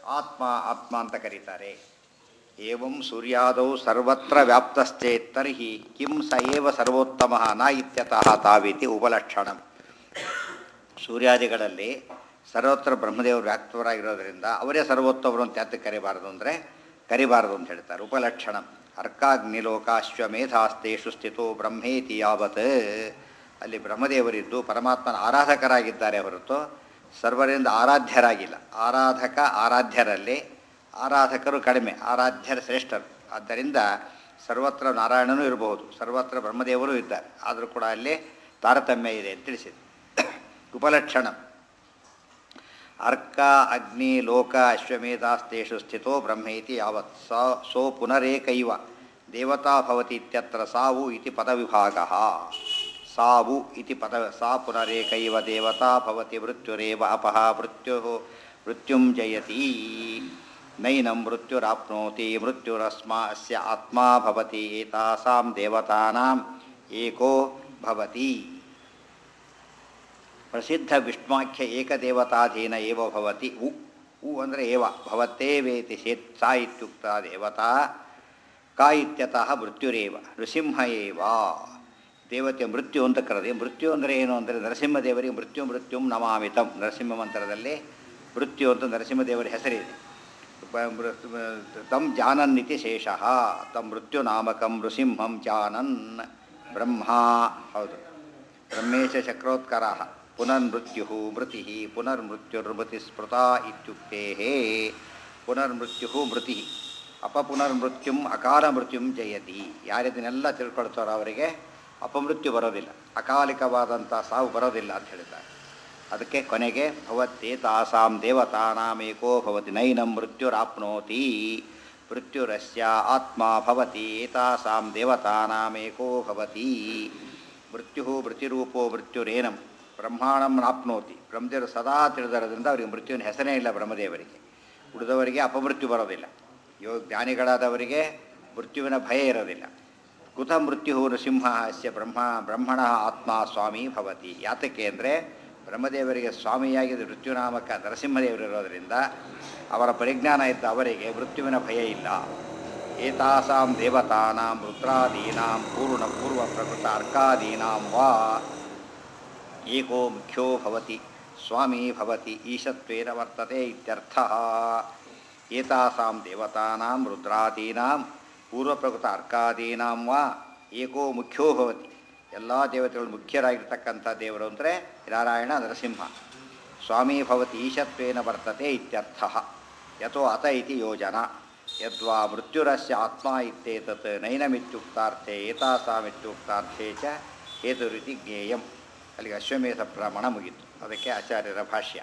ಆತ್ಮ ಆತ್ಮ ಅಂತ ಕರೀತಾರೆ ಏವಂ ಸೂರ್ಯಾದೌ ಸರ್ವತ್ರ ವ್ಯಾಪ್ತಶ್ಚೇತ್ ತರ್ಹಿ ಕಿಂ ಸ ಏವ ಸರ್ವೋತ್ತಮ ನ ಇತ್ಯತಃ ತಾವಿತಿ ಉಪಲಕ್ಷಣಂ ಸೂರ್ಯಾದಿಗಳಲ್ಲಿ ಸರ್ವತ್ರ ಬ್ರಹ್ಮದೇವರು ವ್ಯಾಪ್ತವರಾಗಿರೋದ್ರಿಂದ ಅವರೇ ಸರ್ವೋತ್ತಮರು ಅಂತ ಯಾತಕ್ಕೆ ಕರಿಬಾರದು ಅಂದರೆ ಕರಿಬಾರದು ಅಂತ ಹೇಳ್ತಾರೆ ಉಪಲಕ್ಷಣಂ ಅರ್ಕಾಗ್ನಿಲೋಕಾಶ್ವಮೇಧಾಸ್ತೇಷು ಸ್ಥಿತೋ ಬ್ರಹ್ಮೇತಿ ಯಾವತ್ ಅಲ್ಲಿ ಬ್ರಹ್ಮದೇವರಿದ್ದು ಪರಮಾತ್ಮನ ಆರಾಧಕರಾಗಿದ್ದಾರೆ ಹೊರತು ಸರ್ವರಿಂದ ಆರಾಧ್ಯರಾಗಿಲ್ಲ ಆರಾಧಕ ಆರಾಧ್ಯರಲ್ಲಿ ಆರಾಧಕರು ಕಡಿಮೆ ಆರಾಧ್ಯರ ಶ್ರೇಷ್ಠರು ಆದ್ದರಿಂದ ಸರ್ವತ್ರ ನಾರಾಯಣನೂ ಇರಬಹುದು ಸರ್ವತ್ರ ಬ್ರಹ್ಮದೇವರು ಇದ್ದಾರೆ ಆದರೂ ಕೂಡ ಅಲ್ಲಿ ತಾರತಮ್ಯ ಇದೆ ಅಂತ ತಿಳಿಸಿದೆ ಉಪಲಕ್ಷಣ ಅರ್ಕ ಅಗ್ನಿ ಲೋಕ ಅಶ್ವಮೇಧಾಸ್ತೇಷು ಸ್ಥಿತೋ ಬ್ರಹ್ಮೇತಿ ಯಾವತ್ ಸ ಸೋ ಪುನರೇಕೈವ ದೇವತಾ ಭವತಿ ಇತ್ಯತ್ರ ಸಾವು ಇತಿ ಪದವಿಭಾಗ ಸಾವು ಇತಿ ಪದ ಸಾ ಪುನರೇಕೈವ ದೇವತಾ ಭವತಿ ಮೃತ್ಯುರೇವ ಅಪಹ ಮೃತ್ಯು ಮೃತ್ಯುಂ ಜಯತಿ ನೈನಂ ಮೃತ್ಯುರಾಪ್ನೋತಿ ಮೃತ್ಯುರಸ್ಮ ಅಸ್ಯ ಆತ್ಮ ಭವತಿ ಏತಾಸಾಂ ದೇವತಾನಾಂ ಏಕೋ ಭವತಿ ಪ್ರಸಿದ್ಧ ವಿಷ್ಣುವಾಖ್ಯ ಏಕದೇವತಾಧೀನ ಏವ ಭವತಿ ಉ ಉ ಅಂದರೆ ಏವ ಭವತ್ತೇವೇತಿ ಸೇತ್ ಸಾ ಇತ್ಯುಕ್ತ ದೇವತಾ ಕಾ ಇತ್ಯತಃ ಮೃತ್ಯುರೇವ ನೃಸಿಂಹ ಏವ ದೇವತೆ ಮೃತ್ಯು ಅಂತ ಕರೆದೆ ಮೃತ್ಯು ಅಂದರೆ ಏನು ಅಂದರೆ ನರಸಿಂಹದೇವರಿಗೆ ಮೃತ್ಯು ಮೃತ್ಯುಂ ನಮಾಮಿತಂ ನರಸಿಂಹ ಮಂತ್ರದಲ್ಲಿ ಮೃತ್ಯು ಅಂತ ನರಸಿಂಹದೇವರ ಹೆಸರಿದೆ ಬ- ಮೃ- ತಂ ಜಾನನ್ನಿತಿ ಶೇಷಃ ತಂ ಮೃತ್ಯು ನಾಮಕಂ ನೃಸಿಂಹಂ ಜಾನನ್ ಬ್ರಹ್ಮ ಹೌದು ಬ್ರಹ್ಮೇಶ ಚಕ್ರೋತ್ಕರ ಪುನರ್ಮೃತ್ಯು ಮೃತಿ ಪುನರ್ಮೃತ್ಯುರ್ಮೃತಿ ಸ್ಮೃತ ಇತ್ಯುಕ್ತೆ ಪುನರ್ಮೃತ್ಯು ಮೃತಿ ಅಪಪುನರ್ಮೃತ್ಯುಂ ಅಕಾಲ ಮೃತ್ಯುಂ ಜಯತಿ ಯಾರಿದನ್ನೆಲ್ಲ ತಿಳ್ಕೊಳ್ತಾರೋ ಅವರಿಗೆ ಅಪಮೃತ್ಯು ಬರೋದಿಲ್ಲ ಅಕಾಲಿಕವಾದಂಥ ಸಾವು ಬರೋದಿಲ್ಲ ಅಂತ ಹೇಳಿದ್ದಾರೆ ಅದಕ್ಕೆ ಕೊನೆಗೆ ಭವತ್ತೇ ತಾಸಾಂ ದೇವತಾನಾಮೇಕೋ ಭವತಿ ನೈನಂ ಮೃತ್ಯುರಾಪ್ನೋತಿ ಮೃತ್ಯುರಸ್ಯ ಆತ್ಮ ಭವತಿ ಏತಾಸಾಂ ದೇವತಾನಾಮೇಕೋ ಭವತಿ ಮೃತ್ಯು ಮೃತ್ಯುರೂಪೋ ಮೃತ್ಯುರೇನಂ ಬ್ರಹ್ಮಾಣಂ ನಾಪ್ನೋತಿ ಬ್ರಹ್ಮದೇವರು ಸದಾ ತಿಳಿದರೋದ್ರಿಂದ ಅವರಿಗೆ ಮೃತ್ಯುವಿನ ಹೆಸರೇ ಇಲ್ಲ ಬ್ರಹ್ಮದೇವರಿಗೆ ಉಳಿದವರಿಗೆ ಅಪಮೃತ್ಯು ಬರೋದಿಲ್ಲ ಯೋಗ ಜ್ಞಾನಿಗಳಾದವರಿಗೆ ಮೃತ್ಯುವಿನ ಭಯ ಇರೋದಿಲ್ಲ ಕುತ ಮೃತ್ಯು ನೃಸಿಂಹ ಅಸ್ಯ ಬ್ರಹ್ಮ ಬ್ರಹ್ಮಣ ಆತ್ಮ ಸ್ವಾಮಿ ಭವತಿ ಯಾತಕ್ಕೆ ಅಂದರೆ ಬ್ರಹ್ಮದೇವರಿಗೆ ಸ್ವಾಮಿಯಾಗಿದ್ದ ಮೃತ್ಯುನಾಮಕ ನರಸಿಂಹದೇವರಿರೋದರಿಂದ ಅವರ ಪರಿಜ್ಞಾನ ಇದ್ದ ಅವರಿಗೆ ಮೃತ್ಯುವಿನ ಭಯ ಇಲ್ಲ ಏತಾಸಾಂ ದೇವತಾನಾಂ ರುದ್ರಾದೀನಾಂ ಪೂರ್ಣ ಪೂರ್ವ ಪ್ರಕೃತ ಅರ್ಕಾದೀನಾಂ ವಾ ಏಕೋ ಮುಖ್ಯೋ ಭವತಿ ಸ್ವಾಮಿ ಭವತಿ ಈಶತ್ವೇನ ವರ್ತತೆ ಇತ್ಯರ್ಥಃ ಏತಾಸಾಂ ದೇವತಾನಾಂ ರುದ್ರಾದೀನಾಂ ಪೂರ್ವಪ್ರಕೃತ ಅರ್ಕಾದೀನಾಂ ವಾ ಏಕೋ ಮುಖ್ಯೋ ಭವತಿ ಎಲ್ಲ ದೇವತೆಗಳು ಮುಖ್ಯರಾಗಿರ್ತಕ್ಕಂಥ ದೇವರು ಅಂದರೆ ನಾರಾಯಣ ನರಸಿಂಹ ಸ್ವಾಮಿ ಭವತಿ ಈಶತ್ವೇನ ವರ್ತತೆ ಇತ್ಯರ್ಥಃ ಯಥೋ ಅತ ಇತಿ ಯೋಜನಾ ಯದ್ವಾ ಮೃತ್ಯುರಸ್ಯ ಆತ್ಮ ಇತ್ಯೇತತ್ ನೈನಮಿತ್ಯುಕ್ತಾರ್ಥೆ ಏತಾಸಾಮಿತ್ಯುಕ್ತಾರ್ಥೆ ಚ ಹೇತುರಿತಿ ಜ್ಞೇಯಂ ಅಲ್ಲಿಗೆ ಅಶ್ವಮೇಧ ಪ್ರಮಾಣ ಮುಗೀತು ಅದಕ್ಕೆ ಆಚಾರ್ಯರ ಭಾಷ್ಯ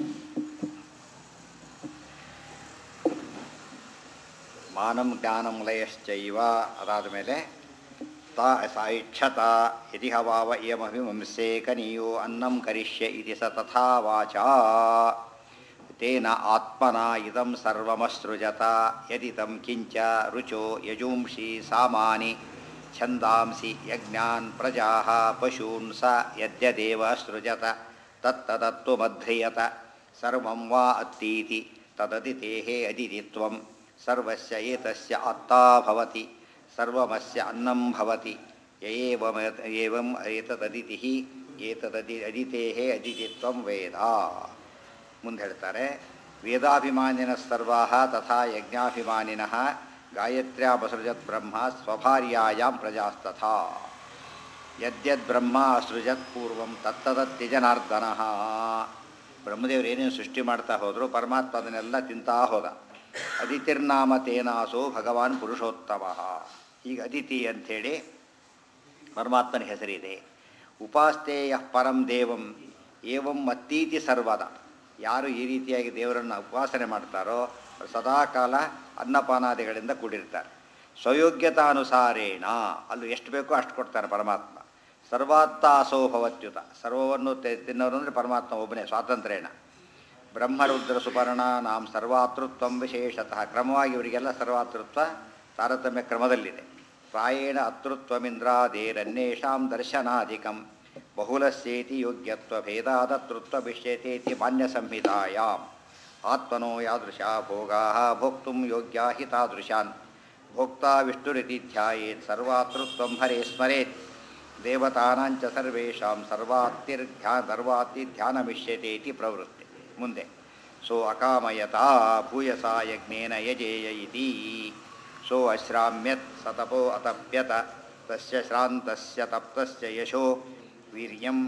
ಮಾನಂ ಜ್ಞಾನಂ ಲಯಶ್ಚೈವ ಅದಾದ ಮೇಲೆ ತಾ ಸಾ ಇಚ್ಛತ ಯದಿ ಹವಾವ ಇಯಮಭಿಮಂಸೆ ಕನಿಯೋ ಅನ್ನಂ ಕರಿಷ್ಯ ಇತಿ ಸ ತಥಾ ವಾಚ ತೇನ ಆತ್ಮನ ಇದಂ ಸರ್ವಮಸೃಜತ ಯದಿದಂ ಕಿಂಚ ರುಚೋ ಯಜೂಂಷಿ ಸಾಮಾನಿ ಛಂದಾಂಸಿ ಯಜ್ಞಾನ್ ಪ್ರಜಾ ಪಶೂನ್ ಸ ಯದ್ಯದೇವ ಸೃಜತ ತತ್ತದತ್ವಮಧ್ರಿಯತ ಸರ್ವಂ ವಾ ಅತ್ತೀತಿ ತದದಿತೇಃ ಅದಿತಿತ್ವಂ ಸರ್ವಸ್ಯ ಏತಸ್ಯ ಅತ್ತಾ ಭವತಿ ಸರ್ವಮಸ್ಯ ಅನ್ನಂ ಭವತಿ ಯಏವಮ ಏವಂ ಏತದದಿತಿಃ ಏತದದಿ ಅದಿತೇಃ ಅದಿತಿತ್ವಂ ವೇದ ಮುಂದೆ ಹೇಳ್ತಾರೆ ವೇದಾಭಿಮಾನಿನ ಸರ್ವಾಹ ತಥಾ ಯಜ್ಞಾಭಿಮಾನಿನಃ ಗಾಯತ್ರ್ಯಾಮಸೃಜತ್ ಬ್ರಹ್ಮ ಸ್ವಭಾರ್ಯಾಯಾಂ ಪ್ರಜಾಸ್ತಥಾ ಯದ್ಯದ್ ಬ್ರಹ್ಮ ಅಸೃಜತ್ ಪೂರ್ವಂ ತತ್ತದತ್ಯಜನಾರ್ದನಃ ಬ್ರಹ್ಮದೇವರು ಏನೇನು ಸೃಷ್ಟಿ ಮಾಡ್ತಾ ಹೋದರು ಪರಮಾತ್ಮ ಅದನ್ನೆಲ್ಲ ತಿಂತಾ ಹೋದ ಅದಿತಿರ್ನಾಮ ತೇನಾಸೋ ಭಗವಾನ್ ಪುರುಷೋತ್ತಮ ಈಗ ಅದಿತಿ ಅಂಥೇಳಿ ಪರಮಾತ್ಮನ ಹೆಸರಿದೆ ಉಪಾಸ್ತೇಯ ಪರಂ ದೇವಂ ಏವಂ ಮತ್ತೀತಿ ಸರ್ವದ ಯಾರು ಈ ರೀತಿಯಾಗಿ ದೇವರನ್ನು ಉಪಾಸನೆ ಮಾಡ್ತಾರೋ ಅವ್ರು ಸದಾಕಾಲ ಅನ್ನಪಾನಾದಿಗಳಿಂದ ಕೂಡಿರ್ತಾರೆ ಸ್ವಯೋಗ್ಯತಾನುಸಾರೇಣ ಅಲ್ಲೂ ಎಷ್ಟು ಬೇಕೋ ಅಷ್ಟು ಕೊಡ್ತಾರೆ ಪರಮಾತ್ಮ ಸರ್ವಾತ್ತಾಸೋ ಭವತ್ಯುತ ಸರ್ವವನ್ನು ತೆ- ತಿನ್ನೋರು ಅಂದರೆ ಪರಮಾತ್ಮ ಒಬ್ಬನೇ ಸ್ವಾತಂತ್ರ್ಯೇಣ ಬ್ರಹ್ಮರುದ್ರ ಸುಪರ್ಣ ನಾಂ ಸರ್ವಾತೃತ್ವಂ ವಿಶೇಷತಃ ಕ್ರಮವಾಗಿ ಇವರಿಗೆಲ್ಲ ಸರ್ವಾತೃತ್ವ ತಾರತಮ್ಯ ಕ್ರಮದಲ್ಲಿದೆ ಪ್ರಾಯೇಣ ಅತೃತ್ವಮಿಂದ್ರಾದೇರನ್ಯೇಷಾಂ ದರ್ಶನಾಧಿಕಂ ಬಹುಲಸ್ಯೇತಿ ಯೋಗ್ಯತ್ವ ಭೇದಾದತೃತ್ವ ವಿಷ್ಯತೇತಿ ಮಾನ್ಯ ಸಂಹಿತಾಯಾಮ್ ಆತ್ಮನೋ ಯಾದೃಶಾ ಭೋಗಾ ಭೋಕ್ತು ಯೋಗ್ಯಾ ಹಿ ತಾದೃಶಾನ್ ಭೋಕ್ತಾ ವಿಷ್ಣುರಿತಿ ಧ್ಯಾಯೇತ್ ಸರ್ವಾತೃತ್ವಂ ಹರೇ ಸ್ಮರೇತ್ ದೇವತಾನಾಂಚ ಸರ್ವೇಷಾಂ ಸರ್ವಾತಿರ್ಧ್ಯಾ ಸರ್ವಾತಿ ಧ್ಯಾನಮಿಷ್ಯತೆ ಇತಿ ಪ್ರವೃತ್ತಿ ಮುಂದೆ ಸೋ ಅಕಾಮಯತಾ ಭೂಯಸಾ ಯಜ್ಞೇನ ಯಜೇಯ ಇತಿ ಸೋ ಅಶ್ರಾಮ್ಯತ್ ಸತಪೋ ಅತಪ್ಯತ ತಸ್ಯ ಶ್ರಾಂತಸ್ಯ ತಪ್ತಸ್ಯ ಯಶೋ ವೀರ್ಯಂ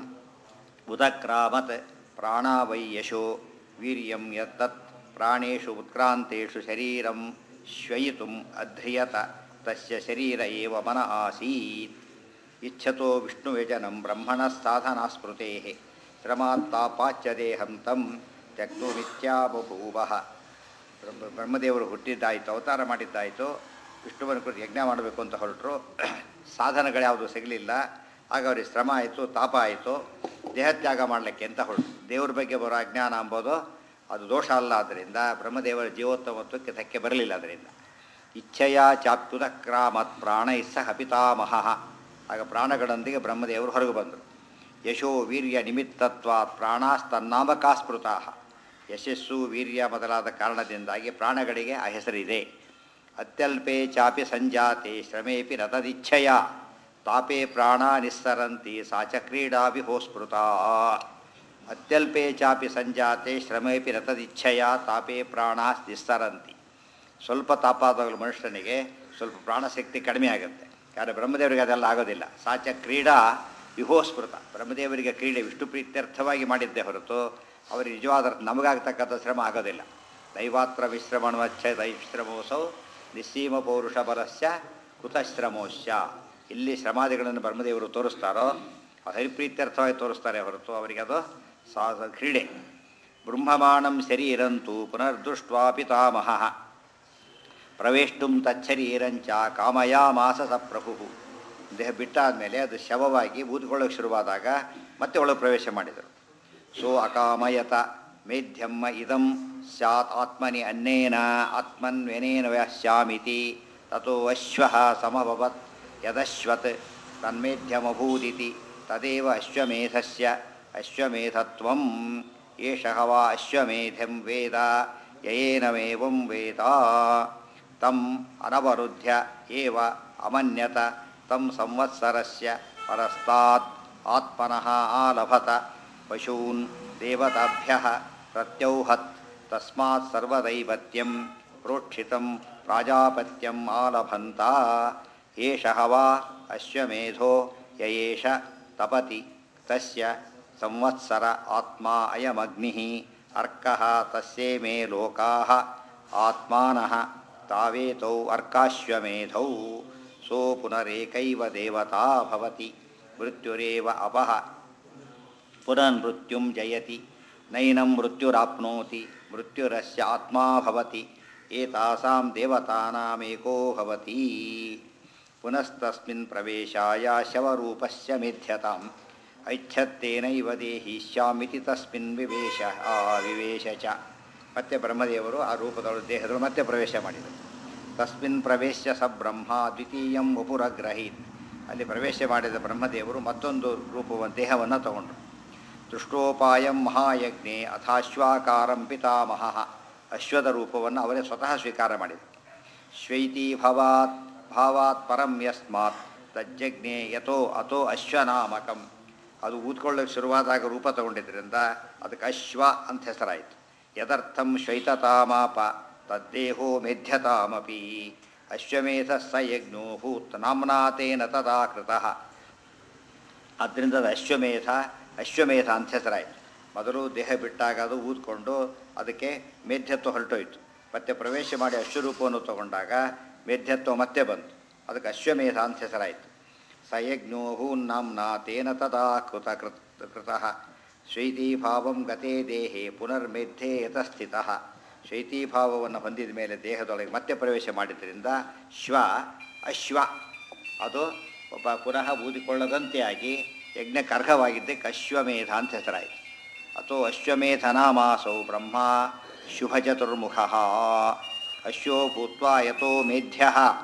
ಉದಕ್ರಾಮತ್ ಪ್ರಾಣಾ ವೈ ಯಶೋ ವೀರ್ಯಂ ಯತ್ತತ್ ಪ್ರಾಣೇಷು ಉತ್ಕ್ರಾಂತೇಷು ಶರೀರಂ ಶ್ವಯಿತುಂ ಅಧ್ರಿಯತ ತಸ್ಯ ಶರೀರ ಏವ ಮನ ಆಸೀತ್ ಇಚ್ಛತೋ ವಿಷ್ಣುವ್ಯಜನಂ ಬ್ರಹ್ಮಣಃ ಸಾಧನಾ ಶ್ರಮಾತ್ತಾಪಾಚ್ಯ ದೇಹಂ ತಂ ತ್ಯಕ್ತುಮಿತ್ಯಾಬಭೂವ ಬ್ರಹ್ಮ ಬ್ರಹ್ಮದೇವರು ಹುಟ್ಟಿದ್ದಾಯಿತು ಅವತಾರ ಮಾಡಿದ್ದಾಯಿತು ವಿಷ್ಣುವನ ಕುರಿತು ಯಜ್ಞ ಮಾಡಬೇಕು ಅಂತ ಹೊರಟರು ಸಾಧನಗಳ್ಯಾವುದು ಸಿಗಲಿಲ್ಲ ಆಗ ಅವರಿಗೆ ಶ್ರಮ ಆಯಿತು ತಾಪ ಆಯಿತು ದೇಹತ್ಯಾಗ ಮಾಡಲಿಕ್ಕೆ ಅಂತ ಹೊರಟು ದೇವ್ರ ಬಗ್ಗೆ ಬರೋ ಅಜ್ಞಾನ ಅಂಬೋದು ಅದು ದೋಷ ಅಲ್ಲ ಆದ್ದರಿಂದ ಬ್ರಹ್ಮದೇವರ ಜೀವೋತ್ತಮತ್ವಕ್ಕೆ ಧಕ್ಕೆ ಬರಲಿಲ್ಲ ಅದರಿಂದ ಇಚ್ಛೆಯ ಚಾಪ್ಯುತ ಕ್ರಾಮತ್ ಪ್ರಾಣ ಸಹ ಪಿತಾಮಹ ಆಗ ಪ್ರಾಣಗಳೊಂದಿಗೆ ಬ್ರಹ್ಮದೇವರು ಹೊರಗೆ ಬಂದರು ಯಶೋ ವೀರ್ಯ ನಿಮಿತ್ತತ್ವಾತ್ ಪ್ರಾಣಾಸ್ತನ್ನಾಮಕಾ ಸ್ಮೃತಾ ಯಶಸ್ಸು ವೀರ್ಯ ಮೊದಲಾದ ಕಾರಣದಿಂದಾಗಿ ಪ್ರಾಣಗಳಿಗೆ ಆ ಹೆಸರಿದೆ ಅತ್ಯಲ್ಪೇ ಚಾಪಿ ಸಂಜಾತೆ ಶ್ರಮೇಪಿ ರತದಿಚ್ಛಯ ತಾಪೇ ಪ್ರಾಣ ನಿಸ್ಸರಂತಿ ಸಾ ಚ ಕ್ರೀಡಾ ವಿಹೋಸ್ಮೃತಾ ಅತ್ಯಲ್ಪೇ ಚಾಪಿ ಸಂಜಾತೆ ಶ್ರಮೇಪಿ ರತದಿಚ್ಛಯ ತಾಪೇ ಪ್ರಾಣ ನಿಸ್ಸರಂತಿ ಸ್ವಲ್ಪ ತಾಪಾದಾಗಲೂ ಮನುಷ್ಯನಿಗೆ ಸ್ವಲ್ಪ ಪ್ರಾಣಶಕ್ತಿ ಕಡಿಮೆ ಆಗುತ್ತೆ ಆದರೆ ಬ್ರಹ್ಮದೇವರಿಗೆ ಅದೆಲ್ಲ ಆಗೋದಿಲ್ಲ ಸಾಚ ಕ್ರೀಡಾ ವಿಹೋಸ್ಮೃತ ಬ್ರಹ್ಮದೇವರಿಗೆ ಕ್ರೀಡೆ ವಿಷ್ಣು ಪ್ರೀತ್ಯರ್ಥವಾಗಿ ಮಾಡಿದ್ದೇ ಹೊರತು ಅವರಿಗೆ ನಿಜವಾದ ಅರ್ಥ ನಮಗಾಗತಕ್ಕಂಥ ಶ್ರಮ ಆಗೋದಿಲ್ಲ ದೈವಾತ್ರ ವಿಶ್ರಮಣವಚ್ಚ ದೈಶ್ರಮೋಸೌ ನಿಸ್ಸೀಮ ಪೌರುಷ ಬಲಸ್ಯ ಕೃತಶ್ರಮೋಶ್ಯ ಇಲ್ಲಿ ಶ್ರಮಾದಿಗಳನ್ನು ಬ್ರಹ್ಮದೇವರು ತೋರಿಸ್ತಾರೋ ಅದು ಹರಿಪ್ರೀತ್ಯರ್ಥವಾಗಿ ತೋರಿಸ್ತಾರೆ ಹೊರತು ಅವರಿಗೆ ಅದು ಸಾ ಕ್ರೀಡೆ ಬ್ರಹ್ಮಮಾಣಂ ಶರೀರಂತೂ ಪುನರ್ದೃಷ್ಟ್ವಾ ಪಿತಾಮಹ ಪ್ರವೇಷ್ಟುಂ ತಚ್ಚರೀರಂಚ ಕಾಮಯಾಮಾಸ ಸ ಪ್ರಭು ದೇಹ ಬಿಟ್ಟಾದಮೇಲೆ ಅದು ಶವವಾಗಿ ಊದ್ಕೊಳ್ಳೋಕೆ ಶುರುವಾದಾಗ ಮತ್ತೆ ಒಳಗೆ ಪ್ರವೇಶ ಮಾಡಿದರು ಸೋ ಅಕಾಮಯತ ಮೇಧ್ಯಮ್ಮ ಇದಂ ಸ್ಯಾತ್ ಆತ್ಮನಿ ಅನ್ನೇನ ಆತ್ಮನ್ವೆನೇನ ವ್ಯಾಸ್ಯಾಮಿತಿ ತಥೋ ಅಶ್ವ ಸಮಭವತ್ ಯದಶ್ವತ್ ತನ್ಮೇಧ್ಯಮಭೂದಿತಿ ತದೇವ ಅಶ್ವಮೇಧಸ್ಯ ಅಶ್ವಮೇಧತ್ವಂ ಏಷಃ ವಾ ಅಶ್ವಮೇಧಂ ವೇದ ಯಯೇನಮೇವಂ ವೇದ ತಂ ಅನವರುದ್ಧ್ಯ ಏವ ಅಮನ್ಯತ ತಂ ಸಂವತ್ಸರಸ್ಯ ಪರಸ್ತಾತ್ ಆತ್ಮನಃ ಆಲಭತ ಪಶೂನ್ ದೇವತಾಭ್ಯಃ ಪ್ರತ್ಯೌಹತ್ ತಸ್ಮಾತ್ ಸರ್ವದೈವತ್ಯಂ ಪ್ರೋಕ್ಷಿತಂ ಪ್ರಾಜಾಪತ್ಯಂ ಆಲಭಂತ ಏಷಃ ವಾ ಅಶ್ವಮೇಧೋ ಯಯೇಷ ತಪತಿ ತಸ್ಯ ಸಂವತ್ಸರ ಆತ್ಮ ಅಯಮಗ್ನಿಃ ಅರ್ಕಃ ತಸ್ಯೇ ಮೇ ಲೋಕಾಃ ಆತ್ಮಾನಃ ತಾವೇತೌ ಅರ್ಕಾಶ್ವಮೇಧೌ ಸೋ ಪುನರೇಕೈವ ದೇವತಾ ಭವತಿ ಮೃತ್ಯುರೇವ ಅಪಹ ಪುನರ್ಮೃತ್ಯುಂ ಜಯತಿ ನೈನಂ ಮೃತ್ಯುರಾಪ್ನೋತಿ ಮೃತ್ಯುರಸ್ಯ ಆತ್ಮಾ ಭವತಿ ಏತಾಸಾಂ ದೇವತಾನಾಮೇಕೋ ಭವತಿ ಪುನಸ್ತಸ್ಮಿನ್ ಪ್ರವೇಶಾಯ ಶವರೂಪಸ್ಯ ಮಿಥ್ಯತಾಂ ಐಚ್ಛತ್ತೇನೈವ ದೇಹಿಷ್ಯಾಮಿತಿ ತಸ್ಮಿನ್ ವಿವೇಶ ಆ ವಿವೇಶ ಚ ಮತ್ತೆ ಬ್ರಹ್ಮದೇವರು ಆ ರೂಪದವರು ದೇಹದವರು ಮತ್ತೆ ಪ್ರವೇಶ ಮಾಡಿದರು ತಸ್ಮಿನ್ ಪ್ರವೇಶ ಸ ಬ್ರಹ್ಮ ದ್ವಿತೀಯಂ ವಪುರಗ್ರಹೀತ್ ಅಲ್ಲಿ ಪ್ರವೇಶ ಮಾಡಿದ ಬ್ರಹ್ಮದೇವರು ಮತ್ತೊಂದು ರೂಪವನ್ನು ದೇಹವನ್ನು ತಗೊಂಡರು ದೃಷ್ಟೋಪಾಯಂ ಮಹಾಯಜ್ಞೆ ಅಥಾಶ್ವಾಕಾರಂ ಪಿತಾಮಹ ಅಶ್ವದ ರೂಪವನ್ನು ಅವರೇ ಸ್ವತಃ ಸ್ವೀಕಾರ ಮಾಡಿದರು ಶ್ವೈತಿ ಭವಾತ್ ಭಾವಾತ್ ಪರಂ ಯಸ್ಮಾತ್ ತಜ್ಜಜ್ಞೆ ಯಥೋ ಅಥೋ ಅಶ್ವನಾಮಕಂ ಅದು ಊದ್ಕೊಳ್ಳೋಕೆ ಶುರುವಾದಾಗ ರೂಪ ತಗೊಂಡಿದ್ದರಿಂದ ಅದಕ್ಕೆ ಅಶ್ವ ಅಂತ ಹೆಸರಾಯಿತು ಯದರ್ಥಂ ಶ್ವೈತತಾಮಾಪ ತದ್ದೇಹೋ ಮೇಧ್ಯತಾಮಪಿ ಅಶ್ವಮೇಧ ಸ ಯಜ್ಞೋ ಭೂತ್ ನಾಮ್ನಾತೇನ ತದಾ ಕೃತಃ ಆದ್ದರಿಂದ ಅದು ಅಶ್ವಮೇಧ ಅಶ್ವಮೇಧ ಅಂತ ಹೆಸರಾಯಿತು ಮೊದಲು ದೇಹ ಬಿಟ್ಟಾಗ ಅದು ಊದ್ಕೊಂಡು ಅದಕ್ಕೆ ಮೇಧ್ಯತ್ವ ಹೊರಟೋಯ್ತು ಮತ್ತೆ ಪ್ರವೇಶ ಮಾಡಿ ಅಶ್ವರೂಪವನ್ನು ತಗೊಂಡಾಗ ಮೇಧ್ಯತ್ವ ಮತ್ತೆ ಬಂತು ಅದಕ್ಕೆ ಅಶ್ವಮೇಧ ಅಂತ ಹೆಸರಾಯಿತು ಸ ಯಜ್ಞೋ ಹೂನ್ನಾಂನ ತೇನ ತದಾ ಕೃತ ಕೃತ್ ಕೃತಃ ಶೈತೀಭಾವಂ ಗತೇ ದೇಹೆ ಪುನರ್ಮೇಧ್ಯೆ ಯತಸ್ಥಿತಃ ಶೈತೀಭಾವವನ್ನು ಹೊಂದಿದ ಮೇಲೆ ದೇಹದೊಳಗೆ ಮತ್ತೆ ಪ್ರವೇಶ ಮಾಡಿದ್ದರಿಂದ ಶ್ವ ಅಶ್ವ ಅದು ಒಬ್ಬ ಪುನಃ ಊದಿಕೊಳ್ಳದಂತೆ ಆಗಿ ಯಜ್ಞಕ್ಕೆ ಅರ್ಹವಾಗಿದ್ದಕ್ಕೆ ಅಶ್ವಮೇಧ ಅಂತ ಹೆಸರಾಯಿತು ಅಥೋ ಅಶ್ವಮೇಧನಾಮಾಸೌ ಬ್ರಹ್ಮ ಶುಭಚತುರ್ಮುಖ ಅಶ್ವೋ ಭೂತ್ವಾ ಯಥೋ ಮೇಧ್ಯ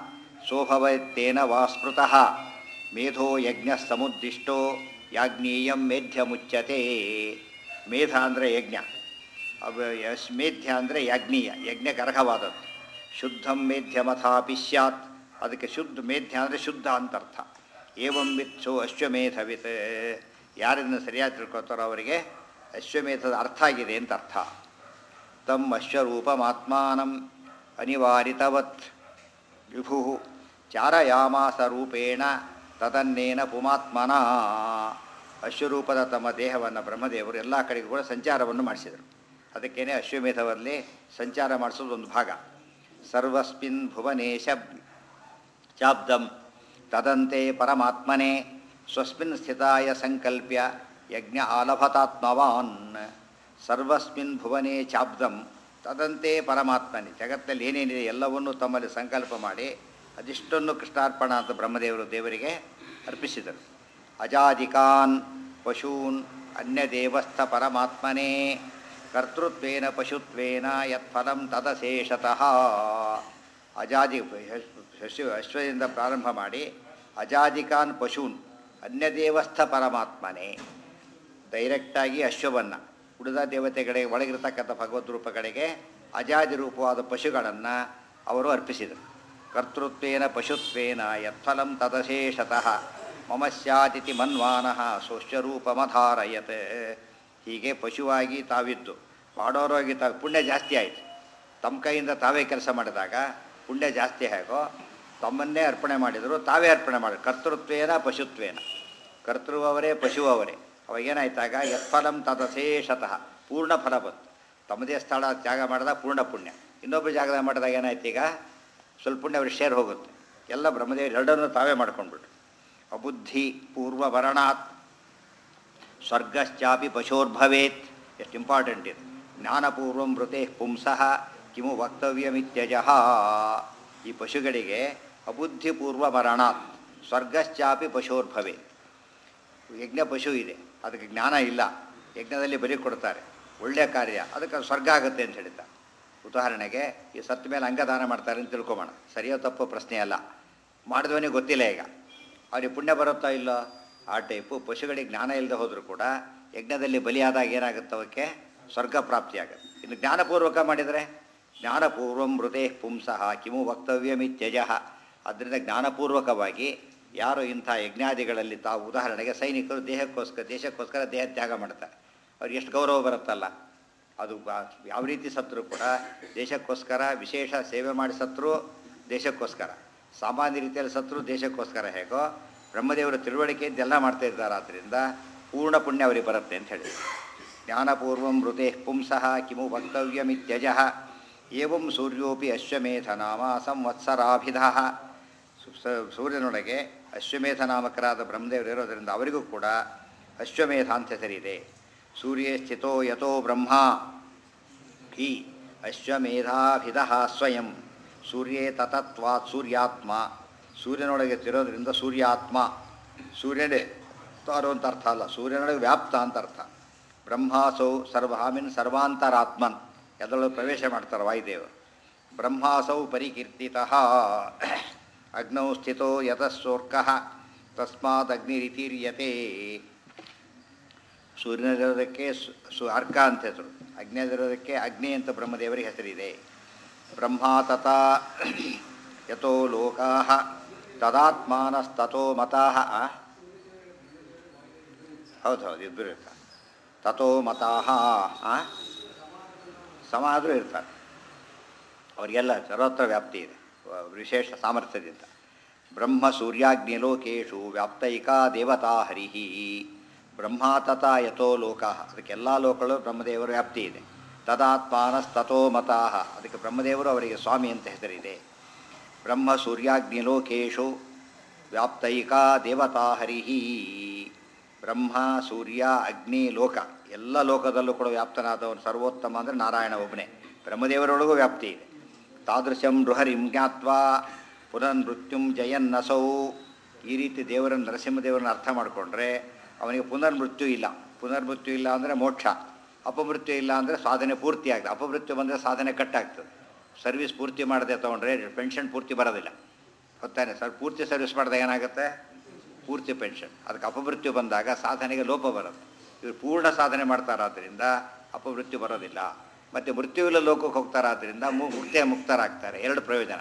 ಸೋಭವತ್ತೇನ ವಾ ಸ್ಮೃತಃ ಮೇಧೋ ಯಜ್ಞ ಸಮುದ್ದಿಷ್ಟೋ ಯಾಜ್ಞೀಯಂ ಮೇಧ್ಯ ಮುಚ್ಚತೆ ಮೇಧ ಅಂದರೆ ಯಜ್ಞ ಅವ ಯಸ್ ಮೇಧ್ಯ ಅಂದರೆ ಯಜ್ಞೀಯ ಯಜ್ಞಕ್ಕೆ ಅರ್ಹವಾದದ್ದು ಶುದ್ಧಂ ಮೇಧ್ಯಮಥಾಪಿ ಸ್ಯಾತ್ ಅದಕ್ಕೆ ಶುದ್ಧ ಮೇಧ್ಯ ಅಂದರೆ ಶುದ್ಧ ಅಂತ ಅರ್ಥ ಏವಂ ವಿತ್ಸು ಅಶ್ವಮೇಧವಿತ್ ಯಾರನ್ನು ಸರಿಯಾಗಿ ತಿಳ್ಕೊತಾರೋ ಅವರಿಗೆ ಅಶ್ವಮೇಧದ ಅರ್ಥ ಆಗಿದೆ ಅಂತ ಅರ್ಥ ತಮ್ಮ ಅಶ್ವರೂಪಮಾತ್ಮಾನಂ ಅನಿವಾರಿತವತ್ ವಿಭು ಚಾರಯಾಮಾಸ ರೂಪೇಣ ತದನ್ನೇನ ಪುಮಾತ್ಮನ ಅಶ್ವರೂಪದ ತಮ್ಮ ದೇಹವನ್ನು ಬ್ರಹ್ಮದೇವರು ಎಲ್ಲ ಕಡೆಗೂ ಕೂಡ ಸಂಚಾರವನ್ನು ಮಾಡಿಸಿದರು ಅದಕ್ಕೇನೆ ಅಶ್ವಮೇಧದಲ್ಲಿ ಸಂಚಾರ ಮಾಡಿಸೋದು ಒಂದು ಭಾಗ ಸರ್ವಸ್ಮಿನ್ ಭುವನೇಶ ಚಾಬ್ದಂ ತದಂತೆ ಪರಮಾತ್ಮನೆ ಸ್ವಸ್ಮಿನ್ ಸ್ಥಿತಾಯ ಸಂಕಲ್ಪ್ಯ ಯಜ್ಞ ಆಲಭತಾತ್ಮವಾನ್ ಸರ್ವಸ್ಮಿನ್ ಭುವನೇ ಚಾಬ್ದಂ ತದಂತೆ ಪರಮಾತ್ಮನೆ ಜಗತ್ತಲ್ಲಿ ಏನೇನಿದೆ ಎಲ್ಲವನ್ನೂ ತಮ್ಮಲ್ಲಿ ಸಂಕಲ್ಪ ಮಾಡಿ ಅದಿಷ್ಟನ್ನು ಕೃಷ್ಣಾರ್ಪಣ ಅಂತ ಬ್ರಹ್ಮದೇವರು ದೇವರಿಗೆ ಅರ್ಪಿಸಿದರು ಅಜಾದಿಕಾನ್ ಪಶೂನ್ ಅನ್ಯದೇವಸ್ಥ ಪರಮಾತ್ಮನೇ ಕರ್ತೃತ್ವೇನ ಪಶುತ್ವೇನ ಯತ್ಫಲಂ ತದಶೇಷತಃ ಅಜಾದಿ ಶಶು ಅಶ್ವದಿಂದ ಪ್ರಾರಂಭ ಮಾಡಿ ಅಜಾದಿಕಾನ್ ಪಶೂನ್ ಅನ್ಯದೇವಸ್ಥ ಪರಮಾತ್ಮನೇ ಡೈರೆಕ್ಟಾಗಿ ಅಶ್ವವನ್ನು ಉಳಿದ ದೇವತೆಗಳಿಗೆ ಒಳಗಿರತಕ್ಕಂಥ ಭಗವದ್ ರೂಪಗಳಿಗೆ ಅಜಾದಿ ರೂಪವಾದ ಪಶುಗಳನ್ನು ಅವರು ಅರ್ಪಿಸಿದರು ಕರ್ತೃತ್ವೇನ ಪಶುತ್ವೇನ ಯತ್ಫಲಂ ತದಶೇಷತಃ ಮಮ ಸ್ಯಾತಿಥಿ ಮನ್ವಾನಃ ಸ್ವಶ್ವರೂಪಮಧಾರಯತ್ ಹೀಗೆ ಪಶುವಾಗಿ ತಾವಿದ್ದು ಮಾಡೋರಾಗಿ ತಾವು ಪುಣ್ಯ ಜಾಸ್ತಿ ಆಯಿತು ತಮ್ಮ ಕೈಯಿಂದ ತಾವೇ ಕೆಲಸ ಮಾಡಿದಾಗ ಪುಣ್ಯ ಜಾಸ್ತಿ ಹೇಗೋ ತಮ್ಮನ್ನೇ ಅರ್ಪಣೆ ಮಾಡಿದರು ತಾವೇ ಅರ್ಪಣೆ ಮಾಡಿದ್ರು ಕರ್ತೃತ್ವೇನ ಪಶುತ್ವೇನ ಕರ್ತೃ ಅವರೇ ಪಶು ಅವರೇ ಅವಾಗೇನಾಯ್ತಾಗ ಯತ್ಫಲಂ ತದಶೇಷತಃ ಪೂರ್ಣ ಫಲ ಬಂತು ತಮ್ಮದೇ ಸ್ಥಳ ತ್ಯಾಗ ಮಾಡಿದ ಪೂರ್ಣ ಪುಣ್ಯ ಇನ್ನೊಬ್ಬರು ಜಾಗದಾಗ ಮಾಡಿದಾಗ ಏನಾಯ್ತು ಈಗ ಸ್ವಲ್ಪ ಪುಣ್ಯ ಅವ್ರಿಗೆ ಶೇರ್ ಹೋಗುತ್ತೆ ಎಲ್ಲ ಬ್ರಹ್ಮದೇವರು ಎರಡನ್ನೂ ತಾವೇ ಮಾಡ್ಕೊಂಡ್ಬಿಟ್ರು ಅಬುದ್ಧಿ ಪೂರ್ವವರಣಾತ್ ಸ್ವರ್ಗಶ್ಚಾಪಿ ಪಶೋರ್ಭವೇತ್ ಎಷ್ಟು ಇಂಪಾರ್ಟೆಂಟ್ ಇದು ಜ್ಞಾನಪೂರ್ವಂ ಮೃತೆ ಪುಂಸಃ ಕಿಮು ವಕ್ತವ್ಯಮಿತ್ಯಜಃ ಈ ಪಶುಗಳಿಗೆ ಅಬುದ್ಧಿಪೂರ್ವ ಮರಣಾತ್ ಸ್ವರ್ಗಶ್ಚಾಪಿ ಪಶೋರ್ಭವೇತ್ ಯಜ್ಞ ಪಶು ಇದೆ ಅದಕ್ಕೆ ಜ್ಞಾನ ಇಲ್ಲ ಯಜ್ಞದಲ್ಲಿ ಬಲಿ ಕೊಡ್ತಾರೆ ಒಳ್ಳೆಯ ಕಾರ್ಯ ಅದಕ್ಕೆ ಸ್ವರ್ಗ ಆಗುತ್ತೆ ಅಂತ ಹೇಳ್ತಾರೆ ಉದಾಹರಣೆಗೆ ಈ ಸತ್ತ ಮೇಲೆ ಅಂಗದಾನ ಮಾಡ್ತಾರೆ ಅಂತ ತಿಳ್ಕೊಬೋಣ ಸರಿಯೋ ತಪ್ಪು ಪ್ರಶ್ನೆ ಅಲ್ಲ ಮಾಡಿದವನಿಗೆ ಗೊತ್ತಿಲ್ಲ ಈಗ ಅವ್ರಿಗೆ ಪುಣ್ಯ ಬರುತ್ತಾ ಇಲ್ಲೋ ಆ ಟೈಪು ಪಶುಗಳಿಗೆ ಜ್ಞಾನ ಇಲ್ಲದೆ ಹೋದರೂ ಕೂಡ ಯಜ್ಞದಲ್ಲಿ ಬಲಿಯಾದಾಗ ಏನಾಗುತ್ತೆ ಅವಕ್ಕೆ ಸ್ವರ್ಗ ಪ್ರಾಪ್ತಿಯಾಗುತ್ತೆ ಇನ್ನು ಜ್ಞಾನಪೂರ್ವಕ ಮಾಡಿದರೆ ಜ್ಞಾನಪೂರ್ವಂ ಮೃತೆ ಪುಂಸಃ ಕಿಮು ವಕ್ತವ್ಯಮಿತ್ಯಜ ಅದರಿಂದ ಜ್ಞಾನಪೂರ್ವಕವಾಗಿ ಯಾರು ಇಂಥ ಯಜ್ಞಾದಿಗಳಲ್ಲಿ ತಾವು ಉದಾಹರಣೆಗೆ ಸೈನಿಕರು ದೇಹಕ್ಕೋಸ್ಕರ ದೇಶಕ್ಕೋಸ್ಕರ ದೇಹ ತ್ಯಾಗ ಮಾಡ್ತಾರೆ ಅವ್ರಿಗೆ ಎಷ್ಟು ಗೌರವ ಬರುತ್ತಲ್ಲ ಅದು ಬಾ- ಯಾವ ರೀತಿ ಸತ್ರು ಕೂಡ ದೇಶಕ್ಕೋಸ್ಕರ ವಿಶೇಷ ಸೇವೆ ಮಾಡಿ ಸತ್ರು ದೇಶಕ್ಕೋಸ್ಕರ ಸಾಮಾನ್ಯ ರೀತಿಯಲ್ಲಿ ಸತ್ರು ದೇಶಕ್ಕೋಸ್ಕರ ಹೇಗೋ ಬ್ರಹ್ಮದೇವರ ತಿಳುವಳಿಕೆಯಿಂದ ಎಲ್ಲ ಮಾಡ್ತಾ ಇದ್ದಾರೆ ಆದ್ದರಿಂದ ಪೂರ್ಣ ಪುಣ್ಯ ಅವರಿಗೆ ಬರುತ್ತೆ ಅಂತ ಹೇಳಿ ಜ್ಞಾನಪೂರ್ವಂ ಮೃತೆ ಪುಂಸಃ ಕಿಮು ವಕ್ತವ್ಯಮಿತ್ಯಜ ಏವಂ ಸೂರ್ಯೋಪಿ ಅಶ್ವಮೇಧ ನಾಮ ಸಂವತ್ಸರಾಭಿಧ ಸು- ಸ- ಸೂರ್ಯನೊಳಗೆ ಅಶ್ವಮೇಧ ನಾಮಕರಾದ ಬ್ರಹ್ಮದೇವರು ಇರೋದರಿಂದ ಅವರಿಗೂ ಕೂಡ ಅಶ್ವಮೇಧ ಅಂತ ಹೆಸರಿದೆ ಸೂರ್ಯೇ ಸ್ಥಿತೋ ಯಥೋ ಬ್ರಹ್ಮ ಹಿ ಅಶ್ವಮೇಧಾಭಿಧ ಸ್ವಯಂ ಸೂರ್ಯೇ ತತತ್ವಾತ್ ಸೂರ್ಯಾತ್ಮ ಸೂರ್ಯನೊಳಗೆ ತಿರೋದ್ರಿಂದ ಸೂರ್ಯಾತ್ಮ ಸೂರ್ಯನೇ ತಾರೋ ಅಂತ ಅರ್ಥ ಅಲ್ಲ ಸೂರ್ಯನೊಳಗೆ ವ್ಯಾಪ್ತ ಅಂತ ಅರ್ಥ ಬ್ರಹ್ಮಾಸೌ ಸರ್ವಾಮಿನ್ ಸರ್ವಾಂತರಾತ್ಮನ್ ಎಲ್ಲರೊಳಗೆ ಪ್ರವೇಶ ಮಾಡ್ತಾರೆ ವಾಯುದೇವರು ಬ್ರಹ್ಮಾಸೌ ಪರಿಕೀರ್ತಿತಃ ಅಗ್ನೌ ಸ್ಥಿತೋ ಯತಸ್ಸೋರ್ಕಃ ತಸ್ಮಾತ್ ಅಗ್ನಿರಿತೀರ್ಯತೆ ಸೂರ್ಯನದಿರೋದಕ್ಕೆ ಸು ಸು ಅರ್ಕ ಅಂತ ಹೆಸರು ಅಗ್ನಿಯದಿರೋದಕ್ಕೆ ಅಗ್ನಿ ಅಂತ ಬ್ರಹ್ಮದೇವರಿಗೆ ಹೆಸರಿದೆ ಬ್ರಹ್ಮ ತಥ ಯಥೋ ಲೋಕಾ ತದಾತ್ಮಾನಸ್ತಥೋ ಮತಾಹ ಹೌದು ಹೌದು ಇಬ್ಬರು ಇರ್ತಾರೆ ತಥೋ ಮತಾಹ ಸಮ ಆದರೂ ಇರ್ತಾರೆ ಅವರಿಗೆಲ್ಲ ಸರ್ವತ್ರ ವ್ಯಾಪ್ತಿ ಇದೆ ವ- ವಿಶೇಷ ಸಾಮರ್ಥ್ಯದಿಂದ ಬ್ರಹ್ಮ ಸೂರ್ಯಾಗ್ನಿ ಲೋಕೇಶು ವ್ಯಾಪ್ತೈಕಾ ದೇವತಾ ಹರಿಹಿ ಬ್ರಹ್ಮ ತಥಾ ಯಥೋ ಲೋಕ ಅದಕ್ಕೆಲ್ಲ ಲೋಕಗಳು ಬ್ರಹ್ಮದೇವರ ವ್ಯಾಪ್ತಿ ಇದೆ ತದಾತ್ಮಾನಸ್ತಥೋ ಮತಾಹ ಅದಕ್ಕೆ ಬ್ರಹ್ಮದೇವರು ಅವರಿಗೆ ಸ್ವಾಮಿ ಅಂತ ಹೆಸರಿದೆ ಬ್ರಹ್ಮ ಸೂರ್ಯಾಗ್ನಿ ಲೋಕೇಶು ವ್ಯಾಪ್ತೈಕಾ ದೇವತಾ ಹರಿಹಿ ಬ್ರಹ್ಮ ಸೂರ್ಯ ಅಗ್ನಿ ಲೋಕ ಎಲ್ಲ ಲೋಕದಲ್ಲೂ ಕೂಡ ವ್ಯಾಪ್ತನಾದವನು ಸರ್ವೋತ್ತಮ ಅಂದರೆ ನಾರಾಯಣ ಒಬ್ಬನೇ ಬ್ರಹ್ಮದೇವರೊಳಗೂ ವ್ಯಾಪ್ತಿ ಇದೆ ತಾದೃಶಂ ನೃಹರಿಂ ಜ್ಞಾತ್ವಾ ಪುನರ್ಮೃತ್ಯುಂ ಜಯನ್ನಸೌ ಈ ರೀತಿ ದೇವರನ್ನು ನರಸಿಂಹದೇವರನ್ನ ಅರ್ಥ ಮಾಡಿಕೊಂಡ್ರೆ ಅವನಿಗೆ ಪುನರ್ಮೃತ್ಯು ಇಲ್ಲ ಪುನರ್ಮೃತ್ಯು ಇಲ್ಲ ಅಂದರೆ ಮೋಕ್ಷ ಅಪಮೃತ್ಯು ಇಲ್ಲ ಅಂದರೆ ಸಾಧನೆ ಪೂರ್ತಿ ಆಗ್ತದೆ ಅಪಮೃತ್ಯು ಬಂದರೆ ಸಾಧನೆ ಕಟ್ಟಾಗ್ತದೆ ಸರ್ವಿಸ್ ಪೂರ್ತಿ ಮಾಡದೆ ತೊಗೊಂಡ್ರೆ ಪೆನ್ಷನ್ ಪೂರ್ತಿ ಬರೋದಿಲ್ಲ ಗೊತ್ತಾನೆ ಸರ್ ಪೂರ್ತಿ ಸರ್ವಿಸ್ ಮಾಡಿದಾಗ ಏನಾಗುತ್ತೆ ಪೂರ್ತಿ ಪೆನ್ಷನ್ ಅದಕ್ಕೆ ಅಪಮೃತ್ಯು ಬಂದಾಗ ಸಾಧನೆಗೆ ಲೋಪ ಬರುತ್ತೆ ಇವರು ಪೂರ್ಣ ಸಾಧನೆ ಮಾಡ್ತಾರಾದ್ದರಿಂದ ಅಪಮೃತ್ಯು ಬರೋದಿಲ್ಲ ಮತ್ತು ಮೃತ್ಯುವಿಲ್ಲ ಲೋಕಕ್ಕೆ ಹೋಗ್ತಾರಾದ್ರಿಂದ ಮು ಮುಕ್ತಿಯ ಮುಕ್ತರಾಗ್ತಾರೆ ಎರಡು ಪ್ರಯೋಜನ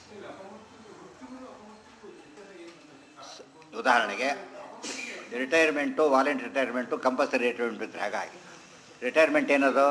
ಸ- ಉದಾಹರಣೆಗೆ retirement voluntary retirement compulsory retirement ಇದ್ರೆ ಹಾಗಾಗಿ ರಿಟೈರ್ಮೆಂಟ್ ಏನದು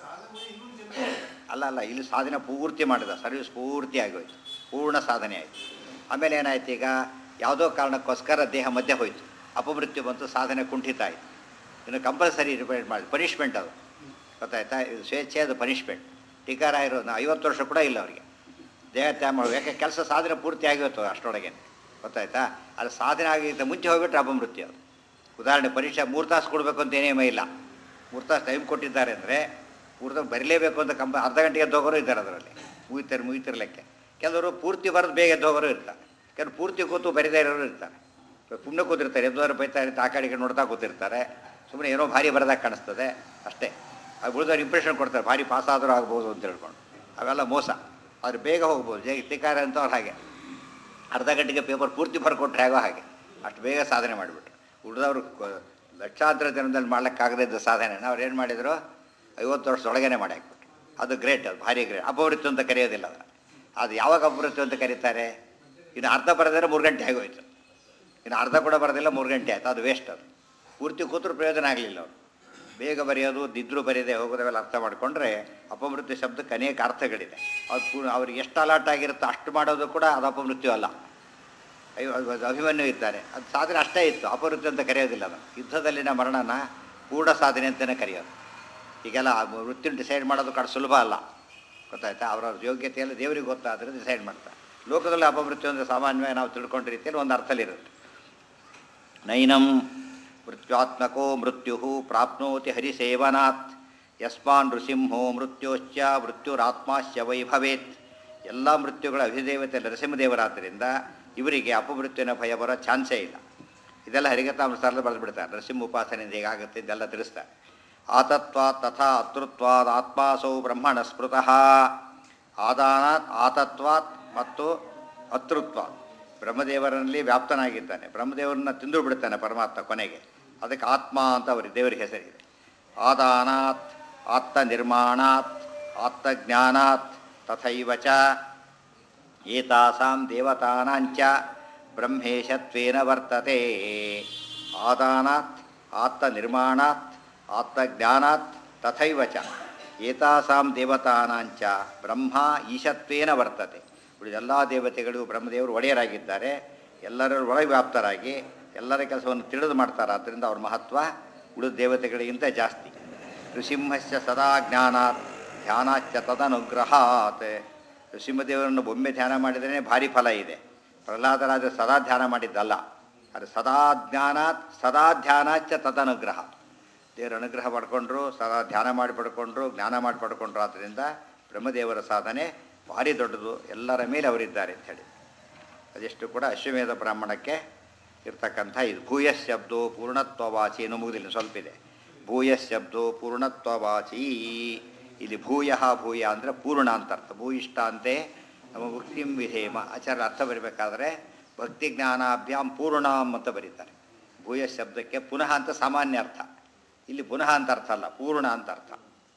ಅಲ್ಲ ಅಲ್ಲ ಇಲ್ಲಿ ಸಾಧನೆ ಪೂರ್ತಿ ಮಾಡಿದ ಸರ್ವಿಸ್ ಪೂರ್ತಿ ಆಗೋಯ್ತು ಪೂರ್ಣ ಸಾಧನೆ ಆಯಿತು ಆಮೇಲೆ ಏನಾಯ್ತು ಈಗ ಯಾವುದೋ ಕಾರಣಕ್ಕೋಸ್ಕರ ದೇಹ ಮಧ್ಯೆ ಹೋಯಿತು ಅಪಮೃತ್ಯು ಬಂತು ಸಾಧನೆ ಕುಂಠಿತ ಆಯಿತು ಇನ್ನು ಕಂಪಲ್ಸರಿ ರಿಪೇರ್ ಮಾಡಿ ಪನಿಷ್ಮೆಂಟ್ ಅದು ಗೊತ್ತಾಯ್ತಾ ಇದು ಸ್ವೇಚ್ಛೆ ಅದು ಪನಿಷ್ಮೆಂಟ್ ಟೀಕಾರ ಇರೋದು ಐವತ್ತು ವರ್ಷ ಕೂಡ ಇಲ್ಲ ಅವರಿಗೆ ದೇಹ ತ್ಯಾಗ ಮಾಡಿ ಯಾಕೆ ಕೆಲಸ ಸಾಧನೆ ಪೂರ್ತಿ ಆಗಿತ್ತು ಅಷ್ಟರೊಳಗೆ ಗೊತ್ತಾಯ್ತಾ ಅದು ಸಾಧನೆ ಆಗಿದ್ದ ಮುಂಚೆ ಹೋಗ್ಬಿಟ್ರೆ ಅಪಮೃತ್ಯು ಅದು ಉದಾಹರಣೆ ಪರೀಕ್ಷೆ ಮೂರು ತಾಸು ಕೊಡಬೇಕು ಅಂತ ಏನೇಮೇ ಇಲ್ಲ ಮೂರು ತಾಸು ಟೈಮ್ ಕೊಟ್ಟಿದ್ದಾರೆ ಅಂದರೆ ಮೂರು ತಾಸು ಬರೀಲೇಬೇಕು ಅಂತ ಕಂಪ ಅರ್ಧ ಗಂಟೆಗೆ ಎದ್ದೋಗೋರು ಇದ್ದಾರೆ ಅದರಲ್ಲಿ ಮುಗಿತಾರೆ ಮುಗಿತಿರ್ಲಿಕ್ಕೆ ಕೆಲವರು ಪೂರ್ತಿ ಬರೆದು ಬೇಗ ಎದ್ದೋಗೋರು ಇರ್ತಾರೆ ಕೆಲವರು ಪೂರ್ತಿ ಕೂತು ಬರಿದೇ ಇರೋರು ಇರ್ತಾರೆ ಸುಮ್ಮನೆ ಕೂತಿರ್ತಾರೆ ಎದ್ದೋರು ಬೈತಾ ಇರ್ತಾರೆ ಆ ಕಡೆಗೆ ನೋಡ್ತಾ ಕೂತಿರ್ತಾರೆ ಸುಮ್ಮನೆ ಏನೋ ಭಾರಿ ಬರದಾಗ ಕಾಣಿಸ್ತದೆ ಅಷ್ಟೇ ಅದು ಉಳಿದವ್ರು ಇಂಪ್ರೆಷನ್ ಕೊಡ್ತಾರೆ ಭಾರಿ ಪಾಸ್ ಆದರೂ ಆಗ್ಬೋದು ಅಂತ ಹೇಳ್ಕೊಂಡು ಅವೆಲ್ಲ ಮೋಸ ಆದ್ರೆ ಬೇಗ ಹೋಗ್ಬೋದು ಜೈ ತಿಕಾರ ಅಂತವ್ರು ಹಾಗೆ ಅರ್ಧ ಗಂಟೆಗೆ ಪೇಪರ್ ಪೂರ್ತಿ ಬರ್ಕೊಟ್ರೆ ಆಗೋ ಹಾಗೆ ಅಷ್ಟು ಬೇಗ ಸಾಧನೆ ಮಾಡಿಬಿಟ್ರು ಉಳಿದವರು ಲಕ್ಷಾಂತರ ಜನದಲ್ಲಿ ಮಾಡ್ಲಿಕ್ಕಾಗದೇ ಇದ್ದ ಸಾಧನೆನ ಅವ್ರು ಏನು ಮಾಡಿದರು ಐವತ್ತು ವರ್ಷದೊಳಗೇನೆ ಮಾಡಿ ಹಾಕ್ಬಿಟ್ರು ಅದು ಗ್ರೇಟ್ ಅದು ಭಾರಿ ಗ್ರೇಟ್ ಅಪವೃತ್ತಿ ಅಂತ ಕರೆಯೋದಿಲ್ಲ ಅದು ಅದು ಯಾವಾಗ ಅಪವೃತ್ತಿ ಅಂತ ಕರೀತಾರೆ ಇನ್ನು ಅರ್ಧ ಬರೆದರೆ ಮೂರು ಗಂಟೆ ಆಗೋಯ್ತು ಇನ್ನು ಅರ್ಧ ಕೂಡ ಬರೋದಿಲ್ಲ ಮೂರು ಗಂಟೆ ಆಯ್ತು ಅದು ವೇಸ್ಟ್ ಅದು ಪೂರ್ತಿ ಕೂತ್ರು ಪ್ರಯೋಜನ ಆಗಲಿಲ್ಲ ಅವರು ಬೇಗ ಬರೆಯೋದು ದಿದ್ರು ಬರೆಯದೆ ಹೋಗೋದವೆಲ್ಲ ಅರ್ಥ ಮಾಡಿಕೊಂಡ್ರೆ ಅಪಮೃತ್ಯು ಶಬ್ದಕ್ಕೆ ಅನೇಕ ಅರ್ಥಗಳಿದೆ ಅವ್ರು ಪೂ ಅವ್ರಿಗೆ ಎಷ್ಟು ಅಲಾಟ್ ಆಗಿರುತ್ತೋ ಅಷ್ಟು ಮಾಡೋದು ಕೂಡ ಅದು ಅಪಮೃತ್ಯು ಅಲ್ಲ ಅಯ್ಯೋ ಅದು- ಅದು ಅಭಿಮನ್ಯು ಇದ್ದಾರೆ ಅದು ಸಾಧನೆ ಅಷ್ಟೇ ಇತ್ತು ಅಪಮೃತ್ಯು ಅಂತ ಕರೆಯೋದಿಲ್ಲ ಅದು ಯುದ್ಧದಲ್ಲಿನ ಮರಣನ ಪೂರ್ಣ ಸಾಧನೆ ಅಂತಲೇ ಕರೆಯೋದು ಈಗೆಲ್ಲ ಆ ವೃತ್ತಿನ ಡಿಸೈಡ್ ಮಾಡೋದು ಕಡೆ ಸುಲಭ ಅಲ್ಲ ಗೊತ್ತಾಯ್ತಾ ಅವರವ್ರ ಯೋಗ್ಯತೆಯೆಲ್ಲ ದೇವರಿಗೆ ಗೊತ್ತಾದರೆ ಡಿಸೈಡ್ ಮಾಡ್ತಾರೆ ಲೋಕದಲ್ಲಿ ಅಪಮೃತ್ಯು ಅಂದರೆ ಸಾಮಾನ್ಯವಾಗಿ ನಾವು ತಿಳ್ಕೊಂಡ ರೀತಿಯಲ್ಲಿ ಒಂದು ಅರ್ಥಲಿರುತ್ತೆ ನೈನಂ ಮೃತ್ಯುತ್ಮಕೋ ಮೃತ್ಯು ಪ್ರಾಪ್ನೋತಿ ಹರಿಸೇವನಾತ್ ಯಸ್ಮಾನ್ ನೃಸಿಂಹೋ ಮೃತ್ಯೋಶ್ಚ ಮೃತ್ಯುರಾತ್ಮಾಶ್ಚ ವೈಭವೇತ್ ಎಲ್ಲ ಮೃತ್ಯುಗಳ ಅಧಿದೇವತೆ ನರಸಿಂಹದೇವರಾದ್ದರಿಂದ ಇವರಿಗೆ ಅಪಮೃತ್ಯುವಿನ ಭಯ ಬರೋ ಚಾನ್ಸೇ ಇಲ್ಲ ಇದೆಲ್ಲ ಹರಿಗತಾಮೃತದಲ್ಲಿ ಬರೆದುಬಿಡ್ತಾರೆ ನರಸಿಂಹ ಉಪಾಸನೆಯಿಂದ ಹೇಗಾಗುತ್ತೆ ಇದೆಲ್ಲ ತಿಳಿಸ್ತಾರೆ ಆತತ್ವಾತ್ ತಥಾ ಅತೃತ್ವಾದ್ ಆತ್ಮಾಸೌ ಬ್ರಹ್ಮಣ ಸ್ಮೃತಃ ಆದಾನಾತ್ ಆತತ್ವಾತ್ ಮತ್ತು ಅತೃತ್ವಾತ್ ಬ್ರಹ್ಮದೇವರಲ್ಲಿ ವ್ಯಾಪ್ತನಾಗಿದ್ದಾನೆ ಬ್ರಹ್ಮದೇವರನ್ನ ತಿಂದು ಬಿಡ್ತಾನೆ ಪರಮಾತ್ಮ ಕೊನೆಗೆ ಅದಕ್ಕೆ ಆತ್ಮ ಅಂತ ಅವರಿಗೆ ದೇವರಿಗೆ ಹೆಸರಿದೆ ಆದಾನಾತ್ ಆತ್ತ ನಿರ್ಮಾಣಾತ್ ಆತ್ಮಜ್ಞಾನಾತ್ ತಥೈವ ಚ ಏತಾಸಾಂ ದೇವತಾನಾಂಚ ಬ್ರಹ್ಮೇಶತ್ವೇನ ವರ್ತತೆ ಆದಾನಾತ್ ಆತ್ಮನಿರ್ಮಾಣಾತ್ ಆತ್ಮಜ್ಞಾನಾತ್ ತಥೈವ ಚ ಏತಾಸಾಂ ದೇವತಾನಾಂಚ ಬ್ರಹ್ಮ ಈಶತ್ವೇನ ವರ್ತತೆ ಉಳಿದೆಲ್ಲ ದೇವತೆಗಳು ಬ್ರಹ್ಮದೇವರು ಒಡೆಯರಾಗಿದ್ದಾರೆ ಎಲ್ಲರ ಒಳಗೆ ವ್ಯಾಪ್ತರಾಗಿ ಎಲ್ಲರ ಕೆಲಸವನ್ನು ತಿಳಿದು ಮಾಡ್ತಾರೆ ಆದ್ದರಿಂದ ಅವ್ರ ಮಹತ್ವ ಉಳಿದ ದೇವತೆಗಳಿಗಿಂತ ಜಾಸ್ತಿ ನೃಸಿಂಹಸ್ಯ ಸದಾ ಜ್ಞಾನಾತ್ ಧ್ಯಾನಾಚ್ಚ ತದನುಗ್ರಹಾತ್ ನೃಸಿಂಹದೇವರನ್ನು ಒಮ್ಮೆ ಧ್ಯಾನ ಮಾಡಿದರೆ ಭಾರಿ ಫಲ ಇದೆ ಪ್ರಹ್ಲಾದರಾಜ ಸದಾ ಧ್ಯಾನ ಮಾಡಿದ್ದಲ್ಲ ಅದು ಸದಾ ಜ್ಞಾನಾತ್ ಸದಾ ಧ್ಯಾನಾಚ್ಚ ತದನುಗ್ರಹ ದೇವರ ಅನುಗ್ರಹ ಪಡ್ಕೊಂಡ್ರು ಸದಾ ಧ್ಯಾನ ಮಾಡಿ ಪಡ್ಕೊಂಡ್ರು ಜ್ಞಾನ ಮಾಡಿ ಪಡ್ಕೊಂಡ್ರು ಆದ್ದರಿಂದ ಬ್ರಹ್ಮದೇವರ ಸಾಧನೆ ಭಾರಿ ದೊಡ್ಡದು ಎಲ್ಲರ ಮೇಲೆ ಅವರಿದ್ದಾರೆ ಅಂಥೇಳಿ ಅದೆಷ್ಟು ಕೂಡ ಅಶ್ವಮೇಧ ಬ್ರಾಹ್ಮಣಕ್ಕೆ ಇರ್ತಕ್ಕಂಥ ಇದು ಭೂಯ ಶಬ್ದೋ ಪೂರ್ಣತ್ವವಾಚಿ ಇನ್ನೂ ಮುಗಿದಿಲ್ಲ ಸ್ವಲ್ಪ ಇದೆ ಭೂಯ ಶಬ್ದೋ ಪೂರ್ಣತ್ವವಾಚಿ ಇಲ್ಲಿ ಭೂಯ ಭೂಯ ಅಂದರೆ ಪೂರ್ಣ ಅಂತ ಅರ್ಥ ಭೂಯಿಷ್ಠ ಅಂತೆ ನಮ್ಮ ಮುಕ್ತಿಂ ವಿಧೇಮ ಆಚಾರ್ಯ ಅರ್ಥ ಬರಬೇಕಾದ್ರೆ ಭಕ್ತಿ ಜ್ಞಾನಾಭ್ಯಾಂ ಪೂರ್ಣಂ ಅಂತ ಬರೀತಾರೆ ಭೂಯ ಶಬ್ದಕ್ಕೆ ಪುನಃ ಅಂತ ಸಾಮಾನ್ಯ ಅರ್ಥ ಇಲ್ಲಿ ಪುನಃ ಅಂತ ಅರ್ಥ ಅಲ್ಲ ಪೂರ್ಣ ಅಂತ ಅರ್ಥ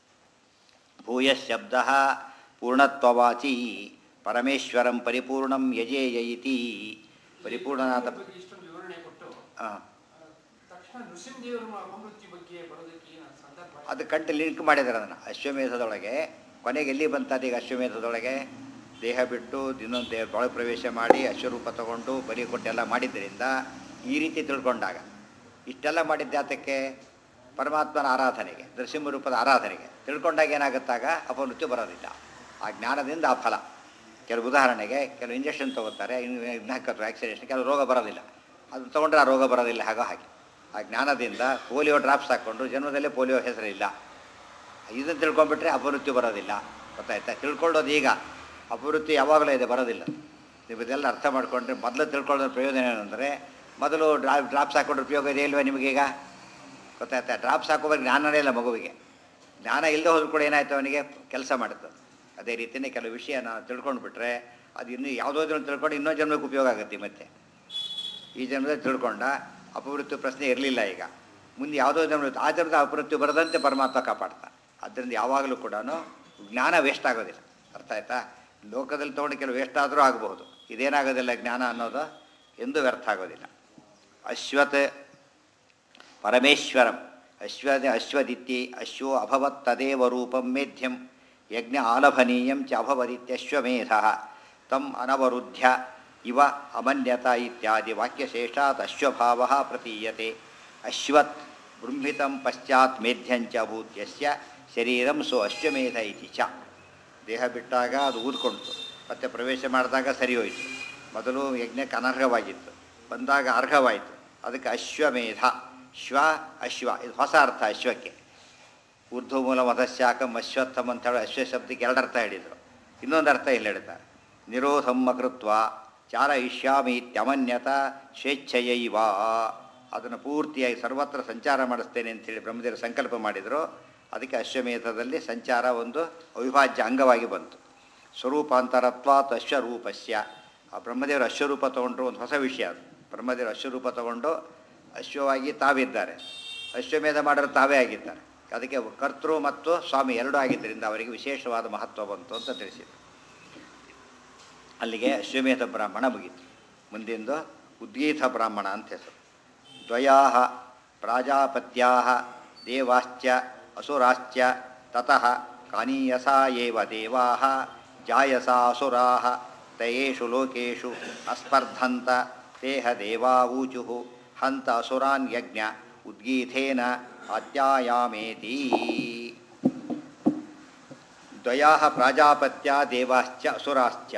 ಭೂಯ ಶಬ್ದ ಪೂರ್ಣತ್ವವಾಚಿ ಪರಮೇಶ್ವರಂ ಪರಿಪೂರ್ಣಂ ಯಜೇಯ ಇತಿ ಪರಿಪೂರ್ಣನಾದ ಬಗ್ಗೆ ಇಷ್ಟೊಂದು ವಿವರಣೆ ಕೊಟ್ಟು ಆ, ತಕ್ಷಣ ನೃಸಿಂಹದೇವರು ಅಪಮೃತ್ಯು ಬಗ್ಗೆ ಬರೋದಕ್ಕೆ ಏನು ಸಂದರ್ಭ ಅದು ಕಂಡು ಲಿಂಕ್ ಮಾಡಿದ್ದಾರೆ ಅದನ್ನು ಅಶ್ವಮೇಧದೊಳಗೆ ಕೊನೆಗೆ ಎಲ್ಲಿ ಬಂತದ ಈಗ ಅಶ್ವಮೇಧದೊಳಗೆ ದೇಹ ಬಿಟ್ಟು ಇನ್ನೊಂದು ದೇಹ ಒಳಗೆ ಪ್ರವೇಶ ಮಾಡಿ ಅಶ್ವರೂಪ ತಗೊಂಡು ಬಲಿ ಕೊಟ್ಟೆಲ್ಲ ಮಾಡಿದ್ದರಿಂದ ಈ ರೀತಿ ತಿಳ್ಕೊಂಡಾಗ ಇಷ್ಟೆಲ್ಲ ಮಾಡಿದ್ದೆ ಆತಕ್ಕೆ ಪರಮಾತ್ಮನ ಆರಾಧನೆಗೆ ನರಸಿಂಹ ರೂಪದ ಆರಾಧನೆಗೆ ತಿಳ್ಕೊಂಡಾಗ ಏನಾಗುತ್ತಾಗ ಅಪಮೃತ್ಯು ಬರೋದಿಲ್ಲ ಆ ಜ್ಞಾನದಿಂದ ಆ ಫಲ ಕೆಲವು ಉದಾಹರಣೆಗೆ ಕೆಲವು ಇಂಜೆಕ್ಷನ್ ತೊಗೋತಾರೆ ವ್ಯಾಕ್ಸಿನೇಷನ್ ಕೆಲವು ರೋಗ ಬರೋದಿಲ್ಲ ಅದು ತೊಗೊಂಡ್ರೆ ಆ ರೋಗ ಬರೋದಿಲ್ಲ ಹಾಗೋ ಹಾಗೆ ಆ ಜ್ಞಾನದಿಂದ ಪೋಲಿಯೋ ಡ್ರಾಪ್ಸ್ ಹಾಕ್ಕೊಂಡು ಜನ್ಮದಲ್ಲೇ ಪೋಲಿಯೋ ಹೆಸರಿಲ್ಲ ಇದನ್ನು ತಿಳ್ಕೊಂಡ್ಬಿಟ್ರೆ ಅಪವೃತ್ತಿ ಬರೋದಿಲ್ಲ ಗೊತ್ತಾಯ್ತಾ ತಿಳ್ಕೊಳ್ಳೋದು ಈಗ ಅಪವೃತ್ತಿ ಯಾವಾಗಲೂ ಇದೆ ಬರೋದಿಲ್ಲ ನೀವು ಇದೆಲ್ಲ ಅರ್ಥ ಮಾಡಿಕೊಂಡ್ರೆ ಮೊದಲು ತಿಳ್ಕೊಳ್ಳೋದ್ರ ಪ್ರಯೋಜನ ಏನಂದರೆ ಮೊದಲು ಡ್ರಾ ಡ್ರಾಪ್ಸ್ ಹಾಕೊಂಡ್ರೆ ಉಪಯೋಗ ಇದೆ ಇಲ್ವೇ ನಿಮಗೀಗ ಗೊತ್ತಾಯ್ತಾ ಡ್ರಾಪ್ಸ್ ಹಾಕೋವಾಗ ಜ್ಞಾನನೇ ಇಲ್ಲ ಮಗುವಿಗೆ ಜ್ಞಾನ ಇಲ್ಲದೆ ಹೋದ್ರೂ ಕೂಡ ಏನಾಯ್ತು ಅವನಿಗೆ ಕೆಲಸ ಮಾಡುತ್ತೆ ಅದೇ ರೀತಿಯೇ ಕೆಲವು ವಿಷಯ ನಾವು ತಿಳ್ಕೊಂಡು ಬಿಟ್ರೆ ಅದು ಇನ್ನೂ ಯಾವುದೋ ಜನ ತಿಳ್ಕೊಂಡು ಇನ್ನೊಂದು ಜನ್ಮಕ್ಕೆ ಉಪಯೋಗ ಆಗುತ್ತೆ ಮತ್ತೆ ಈ ಜನ್ಮದಲ್ಲಿ ತಿಳ್ಕೊಂಡ ಅಪವೃತ್ತಿ ಪ್ರಶ್ನೆ ಇರಲಿಲ್ಲ ಈಗ ಮುಂದೆ ಯಾವುದೋ ಜನ್ಮ ಆ ಜನ್ಮದ ಅಪವೃತ್ತಿ ಬರದಂತೆ ಪರಮಾತ್ಮ ಕಾಪಾಡ್ತಾ ಆದ್ದರಿಂದ ಯಾವಾಗಲೂ ಕೂಡ ಜ್ಞಾನ ವೇಸ್ಟ್ ಆಗೋದಿಲ್ಲ ಅರ್ಥ ಆಯ್ತಾ ಲೋಕದಲ್ಲಿ ತೊಗೊಂಡು ಕೆಲವು ವೇಸ್ಟ್ ಆದರೂ ಆಗಬಹುದು ಇದೇನಾಗೋದಿಲ್ಲ ಜ್ಞಾನ ಅನ್ನೋದು ಎಂದೂ ವ್ಯರ್ಥ ಆಗೋದಿಲ್ಲ ಅಶ್ವತ್ ಪರಮೇಶ್ವರಂ ಅಶ್ವದ ಅಶ್ವದಿತ್ಯೆ ಅಶ್ವೋ ಅಭವತ್ ತದೇವ ರೂಪಂ ಮೇಧ್ಯಂ ಯಜ್ಞ ಆಲಭನೀಯಂ ಚ ಅಭವದಿತ್ಯಶ್ವಮೇಧ ತಮ್ ಅನವರುದ್ಧ್ಯ ಇವ ಅಮನ್ಯತ ಇತ್ಯಾದಿ ವಾಕ್ಯಶೇಷಾತ್ ಅಶ್ವಭಾವ ಪ್ರತೀಯತೆ ಅಶ್ವತ್ ಬೃಂಹಿತಂ ಪಶ್ಚಾತ್ ಮೇಧ್ಯಂಚ ಭೂತ್ಯಸ್ಯ ಶರೀರಂ ಸೊ ಅಶ್ವಮೇಧ ಇತಿ ಚ ದೇಹ ಬಿಟ್ಟಾಗ ಅದು ಊದ್ಕೊಳ್ತು ಮತ್ತೆ ಪ್ರವೇಶ ಮಾಡಿದಾಗ ಸರಿ ಹೋಯಿತು ಮೊದಲು ಯಜ್ಞಕ್ಕೆ ಅನರ್ಹವಾಗಿತ್ತು ಬಂದಾಗ ಅರ್ಹವಾಯಿತು ಅದಕ್ಕೆ ಅಶ್ವಮೇಧ ಶ್ವ ಅಶ್ವ ಇದು ಹೊಸ ಅರ್ಥ ಅಶ್ವಕ್ಕೆ ಊರ್ಧ್ವಮೂಲ ಮತಶಾಕಂ ಅಶ್ವತ್ಥಂ ಅಂತ ಹೇಳಿ ಅಶ್ವ ಶಬ್ದಕ್ಕೆ ಎರಡು ಅರ್ಥ ಹೇಳಿದರು ಇನ್ನೊಂದು ಅರ್ಥ ಇಲ್ಲಿ ಹೇಳ್ತಾರೆ ನಿರೋಧಮ್ಮ ಕೃತ್ವ ಚಾರ ಇಷ್ಯಾಮಿ ಇತ್ಯಮನ್ಯತ ಸ್ವೇಚ್ಛಯೈವ ಅದನ್ನು ಪೂರ್ತಿಯಾಗಿ ಸರ್ವತ್ರ ಸಂಚಾರ ಮಾಡಿಸ್ತೇನೆ ಅಂತೇಳಿ ಬ್ರಹ್ಮದೇವರು ಸಂಕಲ್ಪ ಮಾಡಿದರು ಅದಕ್ಕೆ ಅಶ್ವಮೇಧದಲ್ಲಿ ಸಂಚಾರ ಒಂದು ಅವಿಭಾಜ್ಯ ಅಂಗವಾಗಿ ಬಂತು ಸ್ವರೂಪಾಂತರತ್ವಾತ್ ಅಶ್ವರೂಪಸ್ಯ ಆ ಬ್ರಹ್ಮದೇವರು ಅಶ್ವರೂಪ ತಗೊಂಡ್ರು ಒಂದು ಹೊಸ ವಿಷಯ ಅದು ಬ್ರಹ್ಮದೇವರು ಅಶ್ವರೂಪ ತಗೊಂಡು ಅಶ್ವವಾಗಿ ತಾವಿದ್ದಾರೆ ಅಶ್ವಮೇಧ ಮಾಡೋರು ತಾವೇ ಆಗಿದ್ದಾರೆ ಅದಕ್ಕೆ ಕರ್ತೃ ಮತ್ತು ಸ್ವಾಮಿ ಎರಡೂ ಆಗಿದ್ದರಿಂದ ಅವರಿಗೆ ವಿಶೇಷವಾದ ಮಹತ್ವ ಬಂತು ಅಂತ ತಿಳಿಸಿದರು ಅಲ್ಲಿಗೆ ಅಶ್ವಮೇಧ ಬ್ರಾಹ್ಮಣ ಮುಗೀತು ಮುಂದಿಂದು ಉದ್ಗೀತ ಬ್ರಾಹ್ಮಣ ಅಂತ ಹೆಸರು ದ್ವಯಾ ಪ್ರಾಜಾಪತ್ಯಾ ದೇವಾಶ್ಚ ಅಸುರಾಶ್ಚ ತತಃ ಕಾನೀಯಸಾ ಏವ ದೇವಾ ಜಾಯಸಾ ಅಸುರಾ ತಯೇಷು ಲೋಕೇಶು ಅಸ್ಪರ್ಧಂತ ತೇಹ ದೇವಾ ಊಚು ಹಂತ ಅಸುರಾನ್ ಯಜ್ಞ ಉದ್ಗೀಥೇನ ಅತ್ಯಾಯಾಮೇತಿ ದ್ವಯಾ ಪ್ರಾಜಾಪತ್ಯ ದೇವಾಶ್ಚ ಅಸುರಾಶ್ಚ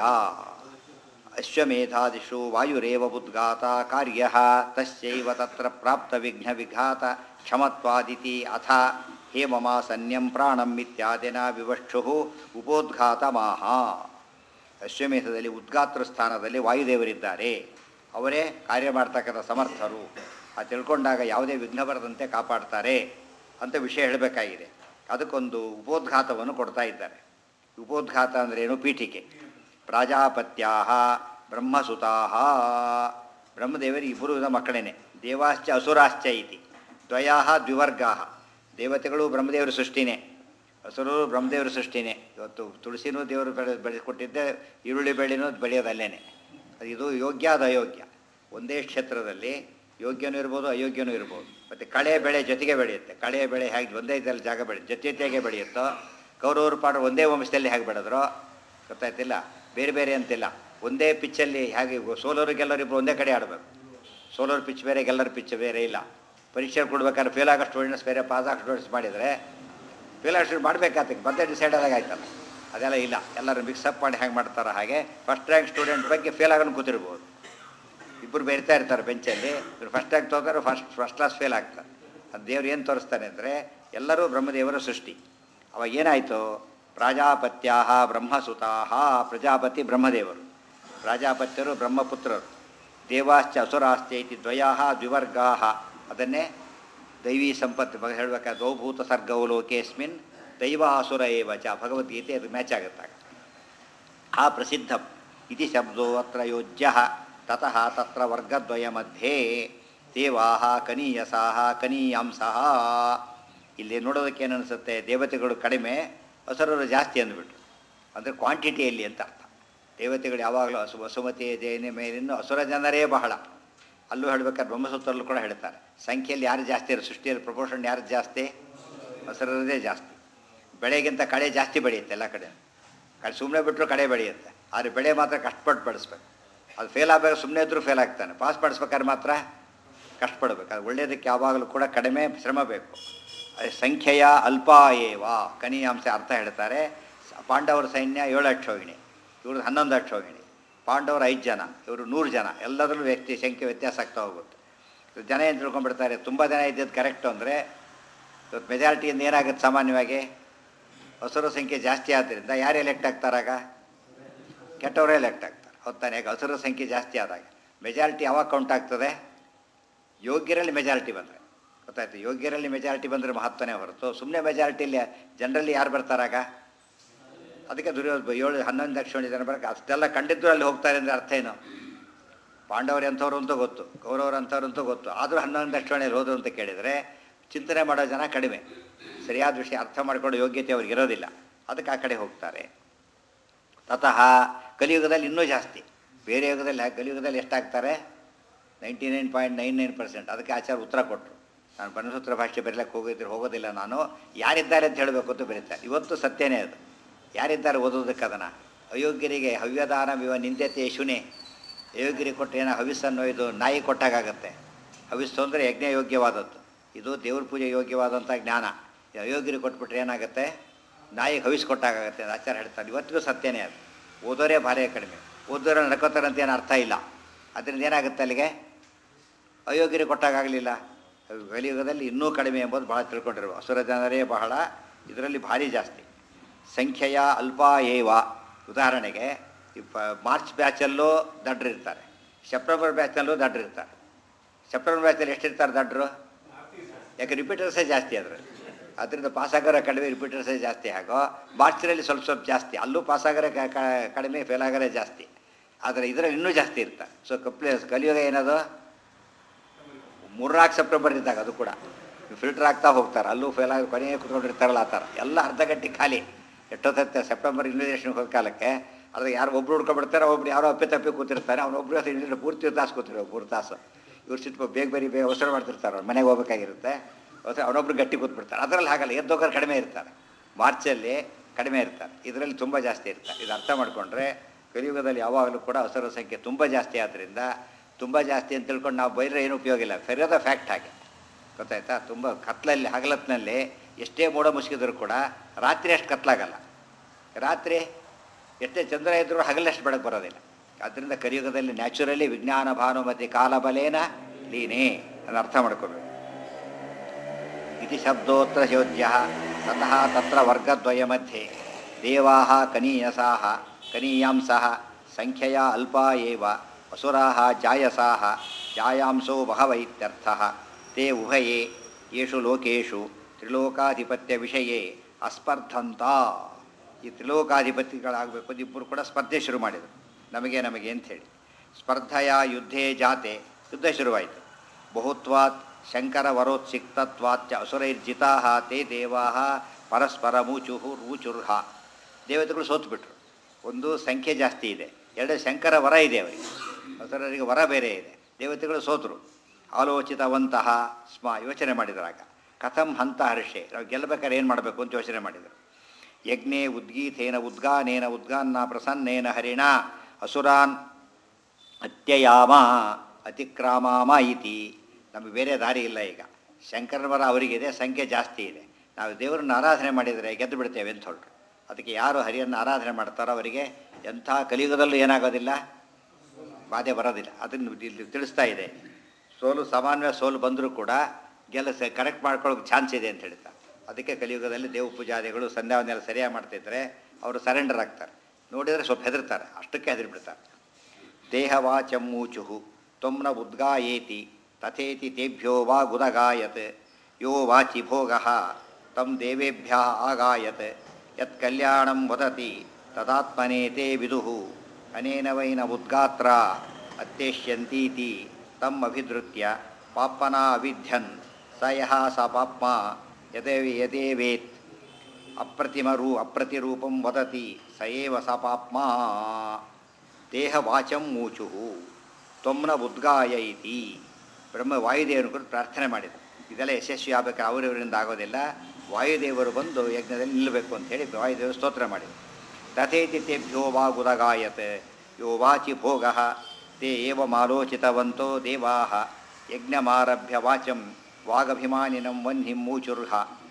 ಅಶ್ವಮೇಧಾದಿಷು ವಾಯುರೇವ ಉದ್ಗಾತ ಕಾರ್ಯ ತಸ್ಯೈವ ತತ್ರ ಪ್ರಾಪ್ತ ವಿಘ್ನ ವಿಘಾತ ಕ್ಷಮತ್ವಾದಿತಿ ಅಥ ಹೇಮಮಾಸನ್ಯಂ ಪ್ರಾಣಂ ಇತ್ಯಾದಿನ ವಿವಕ್ಷು ಉಪೋದ್ಘಾತ ಮಾಹ ಅಶ್ವಮೇಧದಲ್ಲಿ ಉದ್ಗಾತೃ ಸ್ಥಾನದಲ್ಲಿ ವಾಯುದೇವರಿದ್ದಾರೆ ಅವರೇ ಕಾರ್ಯ ಮಾಡ್ತಕ್ಕಂಥ ಸಮರ್ಥರು ಆ ತಿಳ್ಕೊಂಡಾಗ ಯಾವುದೇ ವಿಘ್ನ ಬರದಂತೆ ಕಾಪಾಡ್ತಾರೆ ಅಂತ ವಿಷಯ ಹೇಳಬೇಕಾಗಿದೆ ಅದಕ್ಕೊಂದು ಉಪೋದ್ಘಾತವನ್ನು ಕೊಡ್ತಾ ಇದ್ದಾರೆ ಉಪೋದ್ಘಾತ ಅಂದ್ರೇನು ಪೀಠಿಕೆ ಪ್ರಾಜಾಪತ್ಯಾ ಬ್ರಹ್ಮಸುತಾ ಬ್ರಹ್ಮದೇವರಿಗೆ ಇಬ್ಬರು ವಿಧ ಮಕ್ಕಳೇನೆ ದೇವಾಶ್ಚ ಅಸುರಾಶ್ಚ ಇತಿ ದ್ವಯಾ ದ್ವಿವರ್ಗಾ ದೇವತೆಗಳು ಬ್ರಹ್ಮದೇವರ ಸೃಷ್ಟಿನೇ ಹಸುರು ಬ್ರಹ್ಮದೇವರ ಸೃಷ್ಟಿನೇ ಇವತ್ತು ತುಳಸಿನೂ ದೇವರು ಬೆಳೆ ಬೆಳೆಸ್ಕೊಟ್ಟಿದ್ದೆ ಈರುಳ್ಳಿ ಬೆಳೆನೂ ಬೆಳೆಯೋದು ಅಲ್ಲೇನೆ ಅದು ಇದು ಯೋಗ್ಯ ಅದು ಅಯೋಗ್ಯ ಒಂದೇ ಕ್ಷೇತ್ರದಲ್ಲಿ ಯೋಗ್ಯನೂ ಇರ್ಬೋದು ಅಯೋಗ್ಯನೂ ಇರ್ಬೋದು ಮತ್ತು ಕಳೆ ಬೆಳೆ ಜೊತೆಗೆ ಬೆಳೆಯುತ್ತೆ ಕಳೆ ಬೆಳೆ ಹೇಗೆ ಒಂದೇ ಇದರಲ್ಲಿ ಜಾಗ ಬೆಳೆ ಜೊತೆ ಜೊತೆಗೆ ಬೆಳೆಯುತ್ತೋ ಕೌರವರು ಪಾಡು ಒಂದೇ ವಂಶದಲ್ಲಿ ಹೇಗೆ ಬೆಳೆದ್ರೋ ಗೊತ್ತಾಯ್ತಿಲ್ಲ ಬೇರೆ ಬೇರೆ ಅಂತಿಲ್ಲ ಒಂದೇ ಪಿಚ್ಚಲ್ಲಿ ಹೇಗೆ ಸೋಲೋರು ಗೆಲ್ಲೋರು ಇಬ್ಬರು ಒಂದೇ ಕಡೆ ಆಡಬೇಕು ಸೋಲೋರ್ ಪಿಚ್ ಬೇರೆ ಗೆಲ್ಲರ್ ಪಿಚ್ ಬೇರೆ ಇಲ್ಲ ಪರೀಕ್ಷೆ ಕೊಡ್ಬೇಕಾದ್ರೆ ಫೇಲ್ ಆಗೋ ಸ್ಟೂಡೆಂಟ್ಸ್ ಬೇರೆ ಪಾಸ್ ಆಗೋ ಸ್ಟೂಡೆಂಟ್ಸ್ ಮಾಡಿದರೆ ಫೇಲ್ ಆಗೋ ಮಾಡಬೇಕಾಗ್ತದೆ ಮತ್ತೆ ಡಿಸೈಡ್ ಆದಾಗ ಆಯ್ತಲ್ಲ ಅದೆಲ್ಲ ಇಲ್ಲ ಎಲ್ಲರೂ ಮಿಕ್ಸಪ್ ಮಾಡಿ ಹೆಂಗೆ ಮಾಡ್ತಾರೆ ಹಾಗೆ ಫಸ್ಟ್ ರ್ಯಾಂಕ್ ಸ್ಟೂಡೆಂಟ್ ಬಗ್ಗೆ ಫೇಲ್ ಆಗೋನು ಕೂತಿರ್ಬೋದು ಇಬ್ಬರು ಬೆರಿತಾ ಇರ್ತಾರೆ ಬೆಂಚಲ್ಲಿ ಇವ್ರು ಫಸ್ಟ್ ರ್ಯಾಂಕ್ ತೊಗೋತಾರೆ ಫಸ್ಟ್ ಫಸ್ಟ್ ಕ್ಲಾಸ್ ಫೇಲ್ ಆಗ್ತಾರೆ ಅದು ದೇವ್ರು ಏನು ತೋರಿಸ್ತಾನೆ ಅಂದರೆ ಎಲ್ಲರೂ ಬ್ರಹ್ಮದೇವರ ಸೃಷ್ಟಿ ಅವಾಗ ಏನಾಯಿತು ಪ್ರಾಜಾಪತ್ಯಾ ಬ್ರಹ್ಮಸುತಾ ಪ್ರಜಾಪತಿ ಬ್ರಹ್ಮದೇವರು ಪ್ರಾಜಾಪತ್ಯರು ಬ್ರಹ್ಮಪುತ್ರರು ದೇವಾಶ್ಚ ಅಸುರಾಶ್ಚ ಇತಿ ದ್ವಯಾ ದ್ವಿವರ್ಗಾ ಅದನ್ನೇ ದೈವಿ ಸಂಪತ್ತು ಬಗ್ಗೆ ಹೇಳಬೇಕಾದ್ರೆ ದ್ವೌಭೂತ ಸರ್ಗವು ಲೋಕೇಸ್ಮಿನ್ ದೈವ ಅಸುರ ಏವ ಚ ಭಗವದ್ಗೀತೆ ಅದು ಮ್ಯಾಚ್ ಆಗುತ್ತಾಗ ಆ ಪ್ರಸಿದ್ಧ ಇತಿ ಶಬ್ದೋ ಅತ್ರ ಯೋಜ್ಯ ತತಃ ತತ್ರ ವರ್ಗದ್ವಯ ಮಧ್ಯೆ ದೇವಾ ಕನೀಯಸಾ ಕನೀಯಾಂಸಃ ಇಲ್ಲಿ ನೋಡೋದಕ್ಕೆ ಏನು ಅನಿಸುತ್ತೆ ದೇವತೆಗಳು ಕಡಿಮೆ ಅಸುರರು ಜಾಸ್ತಿ ಅಂದ್ಬಿಟ್ರು ಅಂದರೆ ಕ್ವಾಂಟಿಟಿಯಲ್ಲಿ ಅಂತ ಅರ್ಥ ದೇವತೆಗಳು ಯಾವಾಗಲೂ ಹಸು ವಸುಮತಿ ಜೈನ ಮೇಲಿನ ಅಸುರ ಜನರೇ ಬಹಳ ಅಲ್ಲೂ ಹೇಳ್ಬೇಕಾದ್ರೆ ಬ್ರಹ್ಮಸೂತ್ರಲ್ಲೂ ಕೂಡ ಹೇಳ್ತಾರೆ ಸಂಖ್ಯೆಯಲ್ಲಿ ಯಾರು ಜಾಸ್ತಿ ಇರೋ ಸೃಷ್ಟಿಯಲ್ಲಿ ಪ್ರಪೋರ್ಷನ್ ಯಾರು ಜಾಸ್ತಿ ಹಸಿರದೇ ಜಾಸ್ತಿ ಬೆಳೆಗಿಂತ ಕಳೆ ಜಾಸ್ತಿ ಬೆಳೆಯುತ್ತೆ ಎಲ್ಲ ಕಡೆ ಕಡೆ ಸುಮ್ಮನೆ ಬಿಟ್ಟರು ಕಡೆ ಬೆಳೆಯುತ್ತೆ ಆದರೆ ಬೆಳೆ ಮಾತ್ರ ಕಷ್ಟಪಟ್ಟು ಬೆಳೆಸ್ಬೇಕು ಅದು ಫೇಲ್ ಆಗಬೇಕು ಸುಮ್ಮನೆ ಇದ್ದರೂ ಫೇಲ್ ಆಗ್ತಾನೆ ಪಾಸ್ ಮಾಡಿಸ್ಬೇಕಾದ್ರೆ ಮಾತ್ರ ಕಷ್ಟಪಡಬೇಕು ಅದು ಒಳ್ಳೆಯದಕ್ಕೆ ಯಾವಾಗಲೂ ಕೂಡ ಕಡಿಮೆ ಶ್ರಮ ಬೇಕು ಅದು ಸಂಖ್ಯೆಯ ಅಲ್ಪ ಏವ ಕನಿಯಾಂಶ ಅರ್ಥ ಹೇಳ್ತಾರೆ ಸ- ಪಾಂಡವರ ಸೈನ್ಯ ಏಳು ಅಕ್ಷೋಹಿಣಿ ಇವ್ರದ್ದು ಹನ್ನೊಂದು ಅಕ್ಷೋಹಿಣಿ ಪಾಂಡವರು ಐದು ಜನ ಇವರು ನೂರು ಜನ ಎಲ್ಲದರಲ್ಲೂ ವ್ಯಕ್ತಿ ಸಂಖ್ಯೆ ವ್ಯತ್ಯಾಸ ಆಗ್ತಾ ಹೋಗುತ್ತೆ ಇವ್ರು ಜನ ಏನು ತಿಳ್ಕೊಂಡ್ಬಿಡ್ತಾರೆ ತುಂಬ ಜನ ಇದ್ದದ್ದು ಕರೆಕ್ಟು ಅಂದರೆ ಇವತ್ತು ಮೆಜಾರಿಟಿಯಿಂದ ಏನಾಗುತ್ತೆ ಸಾಮಾನ್ಯವಾಗಿ ಹಸುರ ಸಂಖ್ಯೆ ಜಾಸ್ತಿ ಆದ್ದರಿಂದ ಯಾರು ಎಲೆಕ್ಟ್ ಆಗ್ತಾರಾಗ ಕೆಟ್ಟವರೇ ಎಲೆಕ್ಟ್ ಆಗ್ತಾರೆ ಹೊತ್ತಾನೆ ಯಾಕೆ ಹಸುರ ಸಂಖ್ಯೆ ಜಾಸ್ತಿ ಆದಾಗ ಮೆಜಾರಿಟಿ ಯಾವಾಗ ಕೌಂಟ್ ಆಗ್ತದೆ ಯೋಗ್ಯರಲ್ಲಿ ಮೆಜಾರಿಟಿ ಬಂದರೆ ಗೊತ್ತಾಯ್ತು ಯೋಗ್ಯರಲ್ಲಿ ಮೆಜಾರಿಟಿ ಬಂದರೆ ಮಹತ್ವನೇ ಹೊರತು ಸುಮ್ಮನೆ ಮೆಜಾರಿಟಿಲಿ ಜನರಲ್ಲಿ ಯಾರು ಬರ್ತಾರಾಗ ಅದಕ್ಕೆ ದುರ್ಯೋಧ ಏಳು ಹನ್ನೊಂದು ಲಕ್ಷ ಜನ ಬರಕ್ಕೆ ಅಷ್ಟೆಲ್ಲ ಕಂಡಿದ್ರು ಅಲ್ಲಿ ಹೋಗ್ತಾರೆ ಅಂದರೆ ಅರ್ಥ ಏನು ಪಾಂಡವರು ಎಂಥವ್ರು ಅಂತ ಗೊತ್ತು ಕೌರವರು ಅಂಥವ್ರು ಅಂತ ಗೊತ್ತು ಆದರೂ ಹನ್ನೊಂದು ಲಕ್ಷ ಜನ ಹೋದ್ರು ಅಂತ ಕೇಳಿದರೆ ಚಿಂತನೆ ಮಾಡೋ ಜನ ಕಡಿಮೆ ಸರಿಯಾದ ವಿಷಯ ಅರ್ಥ ಮಾಡ್ಕೊಳ್ಳೋ ಯೋಗ್ಯತೆ ಅವ್ರಿಗೆ ಇರೋದಿಲ್ಲ ಅದಕ್ಕೆ ಆ ಕಡೆ ಹೋಗ್ತಾರೆ ತತಃ ಕಲಿಯುಗದಲ್ಲಿ ಇನ್ನೂ ಜಾಸ್ತಿ ಬೇರೆ ಯುಗದಲ್ಲಿ ಕಲಿಯುಗದಲ್ಲಿ ಎಷ್ಟಾಗ್ತಾರೆ ninety nine point nine nine percent ಅದಕ್ಕೆ ಆಚಾರ ಉತ್ತರ ಕೊಟ್ಟರು ನಾನು ಬನಸೂತ್ರ ಭಾಷೆ ಬರೀಲಕ್ಕೆ ಹೋಗಿದ್ರೆ ಹೋಗೋದಿಲ್ಲ ನಾನು ಯಾರಿದ್ದಾರೆ ಅಂತ ಹೇಳಬೇಕು ಅಂತ ಬರೀತಾರೆ ಇವತ್ತು ಸತ್ಯನೇ ಅದು ಯಾರಿದ್ದಾರೆ ಓದೋದಕ್ಕೆ ಅದನ್ನು ಅಯೋಗ್ಯರಿಗೆ ಹವ್ಯದಾನ ವಿವ ನಿಂದ್ಯತೆ ಶುನೆ ಅಯೋಗ್ಯರಿಗೆ ಕೊಟ್ಟು ಏನೋ ಹವಿಸ್ಸನ್ನು ಇದು ನಾಯಿ ಕೊಟ್ಟಾಗತ್ತೆ ಹವಿಸ್ಸು ಅಂದರೆ ಯಜ್ಞ ಯೋಗ್ಯವಾದದ್ದು ಇದು ದೇವ್ರ ಪೂಜೆ ಯೋಗ್ಯವಾದಂಥ ಜ್ಞಾನ ಈ ಅಯೋಗ್ಯರಿಗೆ ಕೊಟ್ಬಿಟ್ರೆ ಏನಾಗುತ್ತೆ ನಾಯಿಗೆ ಹವಿಸ್ ಕೊಟ್ಟಾಗತ್ತೆ ಅಂತ ಆಚಾರ ಹೇಳ್ತಾರೆ ಇವತ್ತಿಗೂ ಸತ್ಯನೇ ಅದು ಓದೋರೇ ಭಾರಿ ಕಡಿಮೆ ಓದೋರು ನಡ್ಕೋತಾರೆ ಅಂತ ಏನು ಅರ್ಥ ಇಲ್ಲ ಅದರಿಂದ ಏನಾಗುತ್ತೆ ಅಲ್ಲಿಗೆ ಅಯೋಗ್ಯರಿಗೆ ಕೊಟ್ಟಾಗಲಿಲ್ಲ ಕಲಿಯುಗದಲ್ಲಿ ಇನ್ನೂ ಕಡಿಮೆ ಎಂಬುದು ಬಹಳ ತಿಳ್ಕೊಂಡಿರುವ ಅಸುರ ಜನರೇ ಬಹಳ ಇದರಲ್ಲಿ ಭಾರಿ ಜಾಸ್ತಿ ಸಂಖ್ಯೆಯ ಅಲ್ಪ ಏವ ಉದಾಹರಣೆಗೆ ಈ ಪ ಮಾರ್ಚ್ ಬ್ಯಾಚಲ್ಲೂ ದಡ್ರಿರ್ತಾರೆ ಸೆಪ್ಟೆಂಬರ್ ಬ್ಯಾಚಲ್ಲೂ ದಡ್ರಿರ್ತಾರೆ ಸೆಪ್ಟೆಂಬರ್ ಬ್ಯಾಚಲ್ಲಿ ಎಷ್ಟಿರ್ತಾರೆ ದಡ್ರು ಯಾಕೆ ರಿಪೀಟರ್ಸೇ ಜಾಸ್ತಿ ಅದರಲ್ಲಿ ಅದರಿಂದ ಪಾಸಾಗರ ಕಡಿಮೆ ರಿಪೀಟರ್ಸೇ ಜಾಸ್ತಿ ಆಗೋ ಮಾರ್ಚ್ನಲ್ಲಿ ಸ್ವಲ್ಪ ಸ್ವಲ್ಪ ಜಾಸ್ತಿ ಅಲ್ಲೂ ಪಾಸಾಗರ ಕ- ಕ- ಕಡಿಮೆ ಫೇಲಾಗರೇ ಜಾಸ್ತಿ ಆದರೆ ಇದರಲ್ಲಿ ಇನ್ನೂ ಜಾಸ್ತಿ ಇರ್ತಾರೆ ಸೊ ಕಪ್ಲೆ ಕಲಿಯುಗ ಏನದು ಮೂರ್ನಾಲ್ಕು ಸೆಪ್ಟೆಂಬರ್ ಇದ್ದಾಗ ಅದು ಕೂಡ ಫಿಲ್ಟರ್ ಆಗ್ತಾ ಹೋಗ್ತಾರೆ ಅಲ್ಲೂ ಫೇಲ್ ಆಗಿ ಕೊನೆಗೆ ಕುತ್ಕೊಂಡಿರ್ತಾರಲ್ಲ ಆ ಥರ ಎಲ್ಲ ಅರ್ಧ ಗಂಟೆ ಖಾಲಿ ಎಷ್ಟೊತ್ತತ್ತೆ ಸೆಪ್ಟೆಂಬರ್ ಇನ್ವಿಟೇಷನ್ ಹೋದ ಕಾಲಕ್ಕೆ ಅದ್ರ ಯಾರು ಒಬ್ರು ಹುಡ್ಕೊಬಿಡ್ತಾರೆ ಒಬ್ರು ಯಾರೋ ಅಪ್ಪೆ ತಪ್ಪಿ ಕೂತಿರ್ತಾರೆ ಅವನೊಬ್ರು ಇಂಜಿನಿಯರ್ ಪೂರ್ತಿ ತಾಸು ಕೂತಿರೋ ಮೂರು ತಾಸು ಇವ್ರು ಸಿಟ್ಟು ಬೇಗ ಬೇರೆ ಬೇಗ ಅವಸರ ಮಾಡ್ತಿರ್ತಾರೆ ಅವ್ರು ಮನೆಗೆ ಹೋಗ್ಬೇಕಾಗಿರುತ್ತೆ ಅವಸರ ಅವನೊಬ್ರು ಗಟ್ಟಿ ಕೂತ್ಬಿಡ್ತಾರೆ ಅದರಲ್ಲಿ ಹಾಗಲ್ಲ ಎದ್ದೋಗೋರು ಕಡಿಮೆ ಇರ್ತಾರೆ ಮಾರ್ಚಲ್ಲಿ ಕಡಿಮೆ ಇರ್ತಾರೆ ಇದರಲ್ಲಿ ತುಂಬ ಜಾಸ್ತಿ ಇರ್ತಾರೆ ಇದು ಅರ್ಥ ಮಾಡಿಕೊಂಡ್ರೆ ಕಲಿಯುಗದಲ್ಲಿ ಯಾವಾಗಲೂ ಕೂಡ ಅವಸರ ಸಂಖ್ಯೆ ತುಂಬ ಜಾಸ್ತಿ ಆದ್ದರಿಂದ ತುಂಬ ಜಾಸ್ತಿ ಅಂತ ತಿಳ್ಕೊಂಡು ನಾವು ಬೈದ್ರೆ ಏನು ಉಪಯೋಗ ಇಲ್ಲ ಫೆರೋದ ಫ್ಯಾಕ್ಟ್ ಹಾಗೆ ಗೊತ್ತಾಯ್ತಾ ತುಂಬ ಕತ್ಲಲ್ಲಿ ಹಗಲತ್ನಲ್ಲಿ ಎಷ್ಟೇ ಮೋಡ ಮುಸುಕಿದ್ರು ಕೂಡ ರಾತ್ರಿ ಅಷ್ಟು ಕತ್ಲಾಗಲ್ಲ ರಾತ್ರಿ ಎಷ್ಟೇ ಚಂದ್ರ ಇದ್ರೂ ಹಗಲಷ್ಟು ಬೆಳಕು ಬರೋದಿಲ್ಲ ಆದ್ದರಿಂದ ಕಲಿಯುಗದಲ್ಲಿ ನ್ಯಾಚುರಲಿ ವಿಜ್ಞಾನ ಭಾನುಮತಿ ಕಾಲಬಲೇನ ಲೀನೇ ಅದನ್ನು ಅರ್ಥ ಮಾಡ್ಕೋಬೇಕು ಇತಿ ಶಬ್ದೋತ್ರ ಯೋಜ್ಯ ತತಃ ತತ್ರ ವರ್ಗದ್ವಯ ಮಧ್ಯೆ ದೇವಾ ಕನೀಯಸಾ ಕನೀಯಾಂಸಃ ಸಂಖ್ಯೆಯ ಅಲ್ಪಾ ಏವ ಅಸುರಾ ಜಾಯಸಾ ಜಾಯಾಂಸೋ ಬಹವ ಇತ್ಯರ್ಥಃ ತೇ ಉಭಯೇ ಯೇಷು ಲೋಕೇಶು ತ್ರಿಲೋಕಾಧಿಪತ್ಯ ವಿಷಯೇ ಅಸ್ಪರ್ಧಂತ ಈ ತ್ರಿಲೋಕಾಧಿಪತಿಗಳಾಗಬೇಕು ಅಂತ ಇಬ್ಬರು ಕೂಡ ಸ್ಪರ್ಧೆ ಶುರು ಮಾಡಿದರು ನಮಗೆ ನಮಗೆ ಅಂಥೇಳಿ ಸ್ಪರ್ಧೆಯ ಯುದ್ಧೇ ಜಾತೆ ಯುದ್ಧ ಶುರುವಾಯಿತು ಬಹುತ್ವಾತ್ ಶಂಕರ ವರೋತ್ಸಿಕ್ತತ್ವಾಚ್ಚ ಅಸುರೈರ್ಜಿತಾ ತೇ ದೇವಾ ಪರಸ್ಪರ ಮೂಚು ರೂಚುರ್ಹ ದೇವತೆಗಳು ಸೋತುಬಿಟ್ರು ಒಂದು ಸಂಖ್ಯೆ ಜಾಸ್ತಿ ಇದೆ ಎರಡು ಶಂಕರ ವರ ಇದೆ ಅವರಿಗೆ ಅಸುರರಿಗೆ ವರ ಬೇರೆ ಇದೆ ದೇವತೆಗಳು ಸೋತರು ಆಲೋಚಿತವಂತಹ ಸ್ಮ ಯೋಚನೆ ಮಾಡಿದ್ರಾಗ ಕಥಂ ಹಂತ ಹರ್ಷೆ ನಾವು ಗೆಲ್ಲಬೇಕಾದ್ರೆ ಏನು ಮಾಡಬೇಕು ಅಂತ ಯೋಚನೆ ಮಾಡಿದರು ಯಜ್ಞೆ ಉದ್ಗೀತೇನ ಉದ್ಗಾನೇನ ಉದ್ಗಾನ್ನ ಪ್ರಸನ್ನೇನ ಹರಿಣ ಅಸುರಾನ್ ಅತ್ಯಯಾಮ ಅತಿಕ್ರಾಮಾಮ ಇತಿ ನಮಗೆ ಬೇರೆ ದಾರಿ ಇಲ್ಲ ಈಗ ಶಂಕರವರ ಅವರಿಗಿದೆ ಸಂಖ್ಯೆ ಜಾಸ್ತಿ ಇದೆ ನಾವು ದೇವರನ್ನ ಆರಾಧನೆ ಮಾಡಿದರೆ ಗೆದ್ದು ಬಿಡ್ತೇವೆ ಅಂತ ಹೊರಟರು ಅದಕ್ಕೆ ಯಾರು ಹರಿಯನ್ನು ಆರಾಧನೆ ಮಾಡ್ತಾರೋ ಅವರಿಗೆ ಎಂಥ ಕಲಿಯುಗದಲ್ಲೂ ಏನಾಗೋದಿಲ್ಲ ಬಾಧೆ ಬರೋದಿಲ್ಲ ಅದನ್ನು ಇಲ್ಲಿ ತಿಳಿಸ್ತಾ ಇದೆ ಸೋಲು ಸಾಮಾನ್ಯ ಸೋಲು ಬಂದರೂ ಕೂಡ ಗೆಲ್ಲಸ ಕರೆಕ್ಟ್ ಮಾಡ್ಕೊಳ್ಳೋಕೆ ಚಾನ್ಸ್ ಇದೆ ಅಂತ ಹೇಳ್ತಾರೆ ಅದಕ್ಕೆ ಕಲಿಯುಗದಲ್ಲಿ ದೇವ ಪೂಜಾದಿಗಳು ಸಂಧ್ಯಾವನ್ನೆಲ್ಲ ಸರಿಯಾಗಿ ಮಾಡ್ತಿದ್ರೆ ಅವರು ಸರೆಂಡರ್ ಆಗ್ತಾರೆ ನೋಡಿದರೆ ಸ್ವಲ್ಪ ಹೆದರ್ತಾರೆ ಅಷ್ಟಕ್ಕೆ ಹೆದರಿಬಿಡ್ತಾರೆ ದೇಹವಾಚಮ್ಮೂಚು ತ್ವಮ್ನ ಉದ್ಗಾಯೇತಿ ತಥೇತಿ ತೇಭ್ಯೋ ವಾ ಗುದಗಾಯತ್ ಯೋ ವಾಚಿ ಭೋಗ ತಂ ದೇವೇಭ್ಯ ಆಗಾಯತ್ ಯತ್ ಕಲ್ಯಾಣಂ ವದತಿ ತದಾತ್ಮನೇ ತೇ ವಿದುಹು ಅನೇನ ವೈನ ಉದ್ಗಾತ್ರ ಅತ್ಯೇಷ್ಯಂತೀತಿ ತಮ್ ಅಭಿಧೃತ್ಯ ಪಾಪ್ಮನಾ ಅವಿಧ್ಯನ್ ಸ ಯಹ ಸ ಪಾಪ್ಮ ಯದೇ ಯದೇವೇತ್ ಅಪ್ರತಿಮರು ಅಪ್ರತಿರೂಪಂ ವದತಿ ಸ ಏವ ಸ ಪಾಪ್ಮ ದೇಹವಾಚಂ ಮೂಚು ತ್ವಮ್ನ ಉದ್ಗಾಯ ಇತಿ ಬ್ರಹ್ಮ ವಾಯುದೇವನ ಕುರಿತು ಪ್ರಾರ್ಥನೆ ಮಾಡಿದರು ಇದೆಲ್ಲ ಯಶಸ್ವಿ ಆಗಬೇಕಾದ್ರೆ ಅವರಿವರಿಂದ ಆಗೋದಿಲ್ಲ ವಾಯುದೇವರು ಬಂದು ಯಜ್ಞದಲ್ಲಿ ನಿಲ್ಲಬೇಕು ಅಂತೇಳಿ ವಾಯುದೇವರು ಸ್ತೋತ್ರ ಮಾಡಿದರು ತಥೇತಿ ತೇಭ್ಯೋ ವಾ ಗುದಗಾಯತ್ ಯೋ ವಾಚಿ ಭೋಗ ತೇ ಏವ ಮಾಲೋಚಿತವಂತೋ ದೇವಾ ಯಜ್ಞಮಾರಭ್ಯ ವಾಚಂ ವಾಗಭಿಮಾನಿನಂ ವನ್ಹಿಂ ಮೂಚುರ್ಹ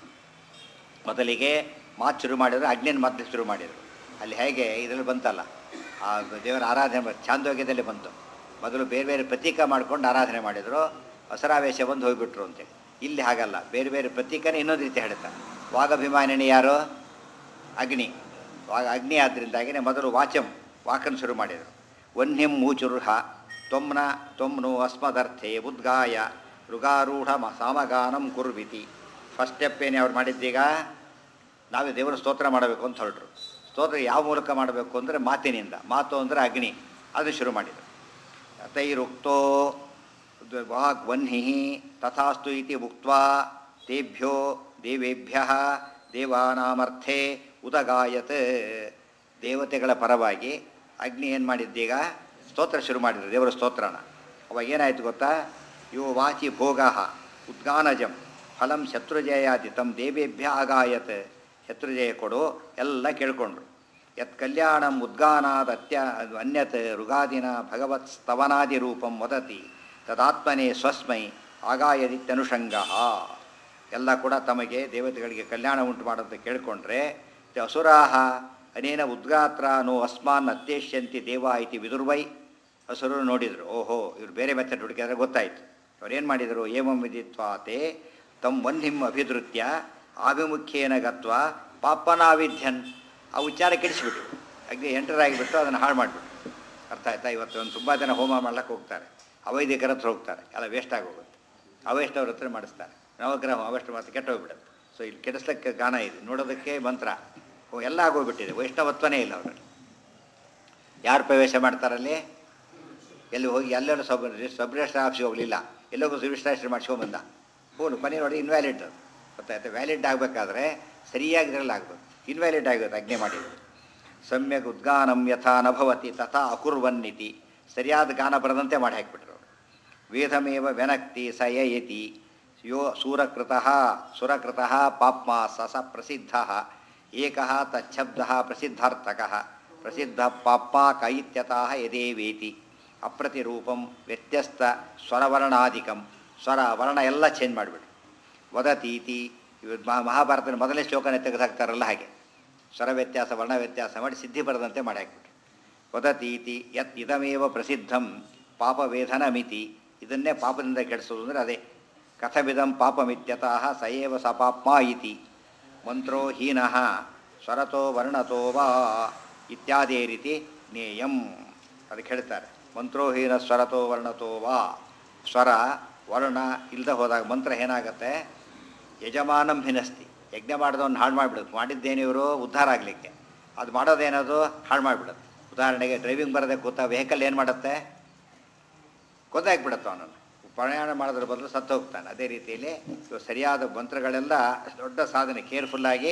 ಮೊದಲಿಗೆ ಮಾತು ಶುರು ಮಾಡಿದ್ರು ಅಗ್ನಿನ ಮೊದಲು ಶುರು ಮಾಡಿದರು ಅಲ್ಲಿ ಹೇಗೆ ಇದರಲ್ಲಿ ಬಂತಲ್ಲ ಆ ದೇವರ ಆರಾಧನೆ ಬ- ಛಾಂದೋಗ್ಯದಲ್ಲಿ ಬಂತು ಮೊದಲು ಬೇರೆ ಬೇರೆ ಪ್ರತೀಕ ಮಾಡ್ಕೊಂಡು ಆರಾಧನೆ ಮಾಡಿದರು ಹಸರಾವೇಶ ಬಂದು ಹೋಗಿಬಿಟ್ರು ಅಂತೇಳಿ ಇಲ್ಲಿ ಹಾಗಲ್ಲ ಬೇರೆ ಬೇರೆ ಪ್ರತೀಕನೇ ಇನ್ನೊಂದು ರೀತಿ ಹೇಳ್ತಾರೆ ವಾಗಭಿಮಾನಿನಿ ಯಾರು ಅಗ್ನಿ ವಾಗ ಅಗ್ನಿ ಆದ್ದರಿಂದಾಗಿನೇ ಮೊದಲು ವಾಚಂ ವಾಕನ್ ಶುರು ಮಾಡಿದರು ವನ್ಹಿಂ ಮೂಚುರ್ಹ ತ್ವಮ್ನ ತ್ವಮ್ನು ಅಸ್ಮದರ್ಥೆ ಉದ್ಗಾಯ ಮೃಗಾರೂಢ ಮ ಸಾಮಗಾನಂ ಕುರ್ವಿತಿ ಫಸ್ಟ್ ಸ್ಟೆಪ್ ಏನೇ ಅವ್ರು ಮಾಡಿದ್ದೀಗ ನಾವೇ ದೇವರ ಸ್ತೋತ್ರ ಮಾಡಬೇಕು ಅಂತ ಹೊರಟರು ಸ್ತೋತ್ರ ಯಾವ ಮೂಲಕ ಮಾಡಬೇಕು ಅಂದರೆ ಮಾತಿನಿಂದ ಮಾತು ಅಂದರೆ ಅಗ್ನಿ ಅದು ಶುರು ಮಾಡಿದರು ತೈರುಕ್ತೋ ವಾಗ್ ವನ್ಹಿ ತಥಾಸ್ತು ಇತಿ ಉಕ್ತ್ವಾ ತೇಭ್ಯೋ ದೇವೇಭ್ಯ ದೇವಾನಾಮರ್ಥೆ ಉದಗಾಯತ್ ದೇವತೆಗಳ ಪರವಾಗಿ ಅಗ್ನಿ ಏನು ಮಾಡಿದ್ದೀಗ ಸ್ತೋತ್ರ ಶುರು ಮಾಡಿದ್ರು ದೇವರ ಸ್ತೋತ್ರನ ಅವಾಗ ಏನಾಯ್ತು ಗೊತ್ತಾ ಯೋ ವಾಚಿ ಭೋಗ ಉದ್ಗಾನಜಂ ಫಲಂ ಶತ್ರುಜಯಾತಿ ತಮ್ಮ ದೇವೇಭ್ಯ ಆಗಾಯತ್ ಶತ್ರುಜಯ ಕೊಡು ಎಲ್ಲ ಕೇಳ್ಕೊಂಡ್ರು ಯತ್ ಕಲ್ಯಾಣಂ ಉದ್ಗಾನಾದ್ ಅತ್ಯ ಅನ್ಯತ್ ಋಗಾದಿನ ಭಗವತ್ ಸ್ತವನಾದಿ ರೂಪಂ ವದತಿ ತದಾತ್ಮನೇ ಸ್ವಸ್ಮೈ ಆಗಾಯದಿತ್ಯನುಷಂಗ ಎಲ್ಲ ಕೂಡ ತಮಗೆ ದೇವತೆಗಳಿಗೆ ಕಲ್ಯಾಣ ಉಂಟು ಮಾಡೋದು ಕೇಳಿಕೊಂಡ್ರೆ ಅಸುರಾಹ ಅನೇನ ಉದ್ಗಾತ್ರ ನೋ ಅಸ್ಮಾನ್ ಅತ್ಯೇಷ್ಯಂತಿ ದೇವ ಇತಿ ವಿದುರ್ವೈ ಅಸುರರು ನೋಡಿದರು ಓಹೋ ಇವ್ರು ಬೇರೆ ಮೆಥಡ್ ಹುಡುಕಿದ್ರೆ ಗೊತ್ತಾಯಿತು ಅವ್ರೇನು ಮಾಡಿದರು ಏಮಂ ವಿದಿತ್ವಾತೆ ತಮ್ಮ ವಂಧಿಂ ಅಭಿದೃತ್ಯ ಆಭಿಮುಖ್ಯೇನ ಗತ್ವ ಪಾಪನಾವಿಧ್ಯನ್ ಆ ಉಚ್ಚಾರ ಕೆಡಿಸಿಬಿಟ್ರು ಅಗ್ನಿ ಎಂಟರಾಗಿಬಿಟ್ಟು ಅದನ್ನು ಹಾಳು ಮಾಡಿಬಿಟ್ರು ಅರ್ಥ ಆಯ್ತಾ ಇವತ್ತು ಒಂದು ತುಂಬ ಜನ ಹೋಮ ಮಾಡ್ಲಿಕ್ಕೆ ಹೋಗ್ತಾರೆ ಅವೈದಿಕರ ಹತ್ರ ಹೋಗ್ತಾರೆ ಎಲ್ಲ ವೇಸ್ಟ್ ಆಗೋಗುತ್ತೆ ಅವೈಷ್ಣವ್ರ ಹತ್ರ ಮಾಡಿಸ್ತಾರೆ ನವಗ್ರಹ ಅವಷ್ಟು ಮಾತು ಕೆಟ್ಟೋಗ್ಬಿಡುತ್ತೆ ಸೊ ಇಲ್ಲಿ ಕೆಡಿಸ್ಲಿಕ್ಕೆ ಗಾನ ಇದೆ ನೋಡೋದಕ್ಕೆ ಮಂತ್ರ ಓ, ಎಲ್ಲ ಆಗೋಗ್ಬಿಟ್ಟಿದೆ ವೈಷ್ಣವತ್ವನೇ ಇಲ್ಲ ಅವರಲ್ಲಿ ಯಾರು ಪ್ರವೇಶ ಮಾಡ್ತಾರಲ್ಲಿ ಎಲ್ಲಿ ಹೋಗಿ ಎಲ್ಲೆಲ್ಲೂ ಸಬ್ ಸಬ್ ರಿಜಿಸ್ಟರ್ ಆಫೀಸ್ಗೆ ಹೋಗಲಿಲ್ಲ ಎಲ್ಲೋಗೂ ರಿಜಿಸ್ಟ್ರೇಷನ್ ಮಾಡಿಸ್ಕೊಂಬಂದ ಫೋನು ಕೊನೆ ನೋಡಿ ಇನ್ವ್ಯಾಲಿಡ್ ಅದು ಗೊತ್ತಾಯ್ತು ವ್ಯಾಲಿಡ್ ಆಗಬೇಕಾದ್ರೆ ಸರಿಯಾಗಿ ಇದ್ರಲ್ಲಿ ಆಗ್ಬೇಕು ಇನ್ವ್ಯಾಲಿಡ್ ಆಗೋದು ಅಜ್ಞೆ ಮಾಡಿದ್ದು ಸಮ್ಯಕ್ ಉದ್ಗಾನಂ ಯಥಾ ನಭವತಿ ತಥಾ ಅಕುರ್ವನ್ನಿತಿ ಸರಿಯಾದ ಗಾನ ಬರದಂತೆ ಮಾಡಿ ಹಾಕಿಬಿಟ್ರು ಅವರು ವೇದಮೇವ ವ್ಯನಕ್ತಿ ಸ ಯಯತಿ ಯೋ ಸೂರಕೃತಃ ಸುರಕೃತಃ ಪಾಪ್ಮ ಸ ಸ ಪ್ರಸಿದ್ಧಃ ಏಕಃ ತಚ್ಛಬ್ದಃ ಪ್ರಸಿದ್ಧಾರ್ಥಕಃ ಪ್ರಸಿದ್ಧ ಪಾಪ್ಮ ಕೈತ್ಯತಃ ಯದೇವೇತಿ ಅಪ್ರತಿರೂಪಂ ವ್ಯತ್ಯಸ್ತ ಸ್ವರವರ್ಣಾಧಿಕಂ ಸ್ವರ ವರ್ಣ ಎಲ್ಲ ಚೇಂಜ್ ಮಾಡಿಬಿಟ್ರು ವದತೀತಿ ಇವ್ ಮಹಾ- ಮಹಾಭಾರತದ ಮೊದಲನೇ ಶ್ಲೋಕನೇ ತೆಗೆದುಹಾಕ್ತಾರಲ್ಲ ಹಾಗೆ ಸ್ವರ ವ್ಯತ್ಯಾಸ ವರ್ಣ ವ್ಯತ್ಯಾಸ ಮಾಡಿ ಸಿದ್ಧಿ ಬರದಂತೆ ಮಾಡಿ ಹಾಕ್ಬಿಟ್ರು ವದತೀತಿ ಯತ್ ಇದಮೇವ ಪ್ರಸಿದ್ಧಂ ಪಾಪವೇಧನಮಿತಿ ಇದನ್ನೇ ಪಾಪದಿಂದ ಕೆಡಿಸೋದು ಅಂದರೆ ಅದೇ ಕಥವಿದಂ ಪಾಪಮಿತ್ಯತಃ ಸ ಏವ ಸ ಪಾಪ್ಮ ಇತಿ ಮಂತ್ರೋ ಹೀನಃ ಸ್ವರತೋ ವರ್ಣತೋ ವಾ ಇತ್ಯಾದಿ ರೀತಿ ಜ್ಞೇಯಂ ಅದಕ್ಕೆ ಹೇಳ್ತಾರೆ ಮಂತ್ರೋಹೀನ ಸ್ವರತೋ ವರ್ಣತೋ ವಾ ಸ್ವರ ವರ್ಣ ಇಲ್ಲದೆ ಹೋದಾಗ ಮಂತ್ರ ಏನಾಗುತ್ತೆ ಯಜಮಾನಂ ಹಿನಸ್ತಿ ಯಜ್ಞ ಮಾಡಿದವನ್ನ ಹಾಳು ಮಾಡಿಬಿಡುತ್ತೆ ಮಾಡಿದ್ದೇನು ಇವರು ಉದ್ಧಾರ ಆಗಲಿಕ್ಕೆ ಅದು ಮಾಡೋದೇನದು ಹಾಳು ಮಾಡಿಬಿಡುತ್ತೆ ಉದಾಹರಣೆಗೆ ಡ್ರೈವಿಂಗ್ ಬರದೆ ಕೂತ ವೆಹಿಕಲ್ ಏನು ಮಾಡುತ್ತೆ ಕೊಂದಾಕ್ಬಿಡುತ್ತೆ ಅವನನ್ನು ಪ್ರಯಾಣ ಮಾಡೋದ್ರ ಬದಲು ಸತ್ತು ಹೋಗ್ತಾನೆ ಅದೇ ರೀತಿಯಲ್ಲಿ ಇವು ಸರಿಯಾದ ಮಂತ್ರಗಳೆಲ್ಲ ದೊಡ್ಡ ಸಾಧನೆ ಕೇರ್ಫುಲ್ಲಾಗಿ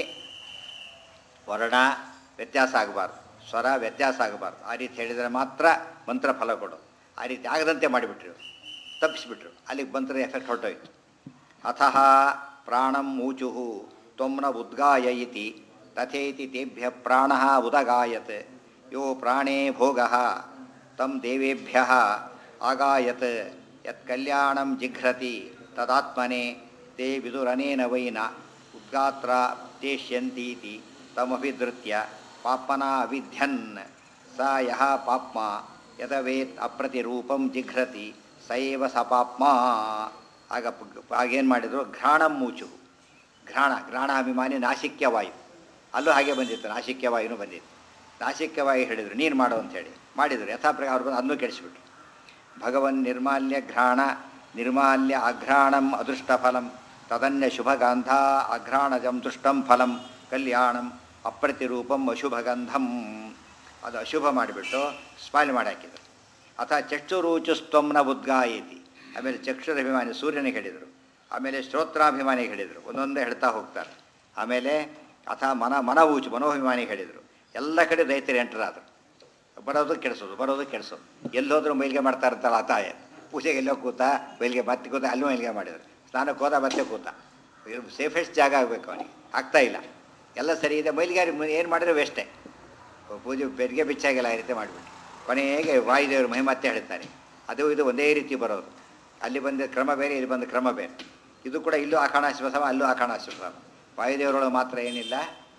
ವರ್ಣ ವ್ಯತ್ಯಾಸ ಆಗಬಾರ್ದು ಸ್ವರ ವ್ಯತ್ಯಾಸ ಆಗಬಾರ್ದು ಆ ರೀತಿ ಹೇಳಿದರೆ ಮಾತ್ರ ಮಂತ್ರ ಫಲ ಕೊಡೋದು ಆ ರೀತಿ ಆಗದಂತೆ ಮಾಡಿಬಿಟ್ರು ತಪ್ಪಿಸ್ಬಿಟ್ರು ಅಲ್ಲಿಗೆ ಮಂತ್ರದ ಎಫೆಕ್ಟ್ ಹೊರಟೋಯ್ತು ಅಥಃ ಪ್ರಾಣಂ ಊಚು ತ್ವಮ್ನ ಉದ್ಗಾಯ ಇತಿ ತಥೇತಿ ತೇಭ್ಯ ಪ್ರಾಣ ಉದಗಾಯತ್ ಯೋ ಪ್ರಾಣೇ ಭೋಗ ತಂ ದೇವೇಭ್ಯ ಆಗಾಯತ್ ಯತ್ ಕಲ್ಯಾಣಂ ಜಿಘ್ರತಿ ತದಾತ್ಮನೆ ತೇ ವಿದುರನೇನ ವೈನ ಉದ್ಗಾತ್ರ ತೇಷ್ಯಂತೀತಿ ತಮಭಿಧೃತ್ಯ ಪಾಪ್ಮನ ಅವಿಧ್ಯನ್ ಸ ಯಹ ಪಾಪ್ಮ ಯದವೇತ್ ಅಪ್ರತಿರೂಪಂ ಜಿಘ್ರತಿ ಸ ಏವ ಸ ಪಾಪ್ಮ ಆಗ ಪ- ಆಗೇನು ಮಾಡಿದರು ಘ್ರಾಣಂ ಮೂಚು ಘ್ರಾಣ ಘ್ರಾಣಾಭಿಮಾನಿ ನಾಸಿಕ್ಯವಾಯು ಅಲ್ಲೂ ಹಾಗೆ ಬಂದಿತ್ತು ನಾಸಿಕ್ಯವಾಯುನೂ ಬಂದಿತ್ತು ನಾಸಿಕ್ಯವಾಯು ಹೇಳಿದರು ನೀನು ಮಾಡು ಅಂತೇಳಿ ಮಾಡಿದರು ಯಥಾ ಪ್ರಕಾರ ಅವ್ರು ಬಂದು ಅದನ್ನೂ ಕೆಡಿಸಿಬಿಟ್ರು ಭಗವನ್ ನಿರ್ಮಾಲ್ಯ ಘ್ರಾಣ ನಿರ್ಮಾಲ್ಯ ಅಘ್ರಾಣಂ ಅದೃಷ್ಟ ಫಲಂ ತದನ್ಯ ಶುಭಗಂಧ ಅಘ್ರಾಣಜಂ ದುಷ್ಟಂ ಫಲಂ ಕಲ್ಯಾಣಂ ಅಪ್ರತಿರೂಪಂ ಅಶುಭಗಂಧಂ ಅದು ಅಶುಭ ಮಾಡಿಬಿಟ್ಟು ಸ್ಪಾಯ್ಲ್ ಮಾಡಿ ಹಾಕಿದರು ಅಥ ಚಕ್ಷುರೂಚು ಸ್ತಂನ ಉದ್ಗಾಯತಿ ಆಮೇಲೆ ಚಕ್ಷುರ ಅಭಿಮಾನಿ ಸೂರ್ಯನಿಗೆ ಹೇಳಿದರು ಆಮೇಲೆ ಶ್ರೋತ್ರಾಭಿಮಾನಿಗೆ ಹೇಳಿದರು ಒಂದೊಂದೇ ಹೇಳ್ತಾ ಹೋಗ್ತಾರೆ ಆಮೇಲೆ ಅಥ ಮನ ಮನವೂಚು ಮನೋಭಿಮಾನಿಗೆ ಹೇಳಿದರು ಎಲ್ಲ ಕಡೆ ರೈತರು ಎಂಟರಾದರು ಬರೋದು ಕೆಡಿಸೋದು ಬರೋದು ಕೆಡಿಸೋದು ಎಲ್ಲೋದ್ರೂ ಮೈಲಿಗೆ ಮಾಡ್ತಾ ಇರ್ತಾರಲ್ಲ ಆತಾಯ ಪೂಜೆಗೆ ಎಲ್ಲೋ ಕೂತ ಮೈಲಿಗೆ ಮತ್ತೆ ಕೂತ ಅಲ್ಲೂ ಮೈಲಿಗೆ ಮಾಡಿದ್ರು ಸ್ನಾನಕ್ಕೆ ಹೋದ ಮತ್ತೆ ಕೂತ ಸೇಫೆಸ್ಟ್ ಜಾಗ ಆಗಬೇಕು ಅವನಿಗೆ ಆಗ್ತಾ ಇಲ್ಲ ಎಲ್ಲ ಸರಿ ಇದೆ ಮೈಲಿಗೆ ಏನು ಮಾಡಿದ್ರೆ ವೇಸ್ಟೇ ಪೂಜೆ ಬೆರಿಗೆ ಬಿಚ್ಚಾಗಿಲ್ಲ ಆ ರೀತಿ ಮಾಡಿಬಿಟ್ಟು ಕೊನೆಗೆ ವಾಯುದೇವರು ಮಹಿಮತ್ತೆ ಹೇಳ್ತಾರೆ ಅದು ಇದು ಒಂದೇ ರೀತಿ ಬರೋದು ಅಲ್ಲಿ ಬಂದ ಕ್ರಮ ಬೇರೆ ಇಲ್ಲಿ ಬಂದ ಕ್ರಮ ಬೇರೆ ಇದು ಕೂಡ ಇಲ್ಲೂ ಆಕಾಣಾಶ್ವಸವ ಅಲ್ಲೂ ಆಕಾಣಾಶ್ವಸವ ವಾಯುದೇವರೊಳಗೆ ಮಾತ್ರ ಏನಿಲ್ಲ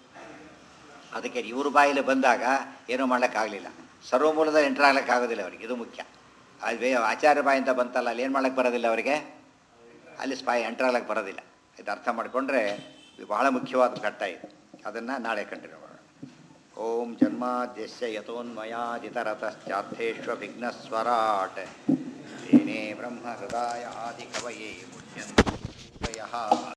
ಅದಕ್ಕೆ ಇವ್ರ ಬಾಯಲ್ಲಿ ಬಂದಾಗ ಏನೂ ಮಾಡೋಕ್ಕಾಗಲಿಲ್ಲ ಸರ್ವಮೂಲದಲ್ಲಿ ಎಂಟರ್ ಆಗ್ಲಿಕ್ಕೆ ಆಗೋದಿಲ್ಲ ಅವರಿಗೆ ಇದು ಮುಖ್ಯ ಅದು ಬೇ ಆಚಾರ್ಯ ಬಾಯಿಂದ ಬಂತಲ್ಲ ಅಲ್ಲಿ ಏನು ಮಾಡೋಕ್ಕೆ ಬರೋದಿಲ್ಲ ಅವರಿಗೆ ಅಲ್ಲಿ ಸ್ಪಾಯ್ ಎಂಟರ್ ಆಗ್ಲಿಕ್ಕೆ ಬರೋದಿಲ್ಲ ಇದು ಅರ್ಥ ಮಾಡಿಕೊಂಡ್ರೆ ಇದು ಬಹಳ ಮುಖ್ಯವಾದ ಘಟ್ಟ ಇದು ಅದನ್ನು ನಾಳೆ ಕಂಟಿನ್ಯೂ ಮಾಡೋಣ ಓಂ ಜನ್ಮಾದ್ಯಸ್ಯ ಯಥೋನ್ಮಯಾದಿತರತಶ್ಚಾರ್ಥೇಷ್ವಭಿಘ್ನಸ್ವರಾಟ್ ಏನೇ ಬ್ರಹ್ಮ ಹೃದಯ ಆದಿ ಕವಯೇ ಮುಚ್ಯಂತಿ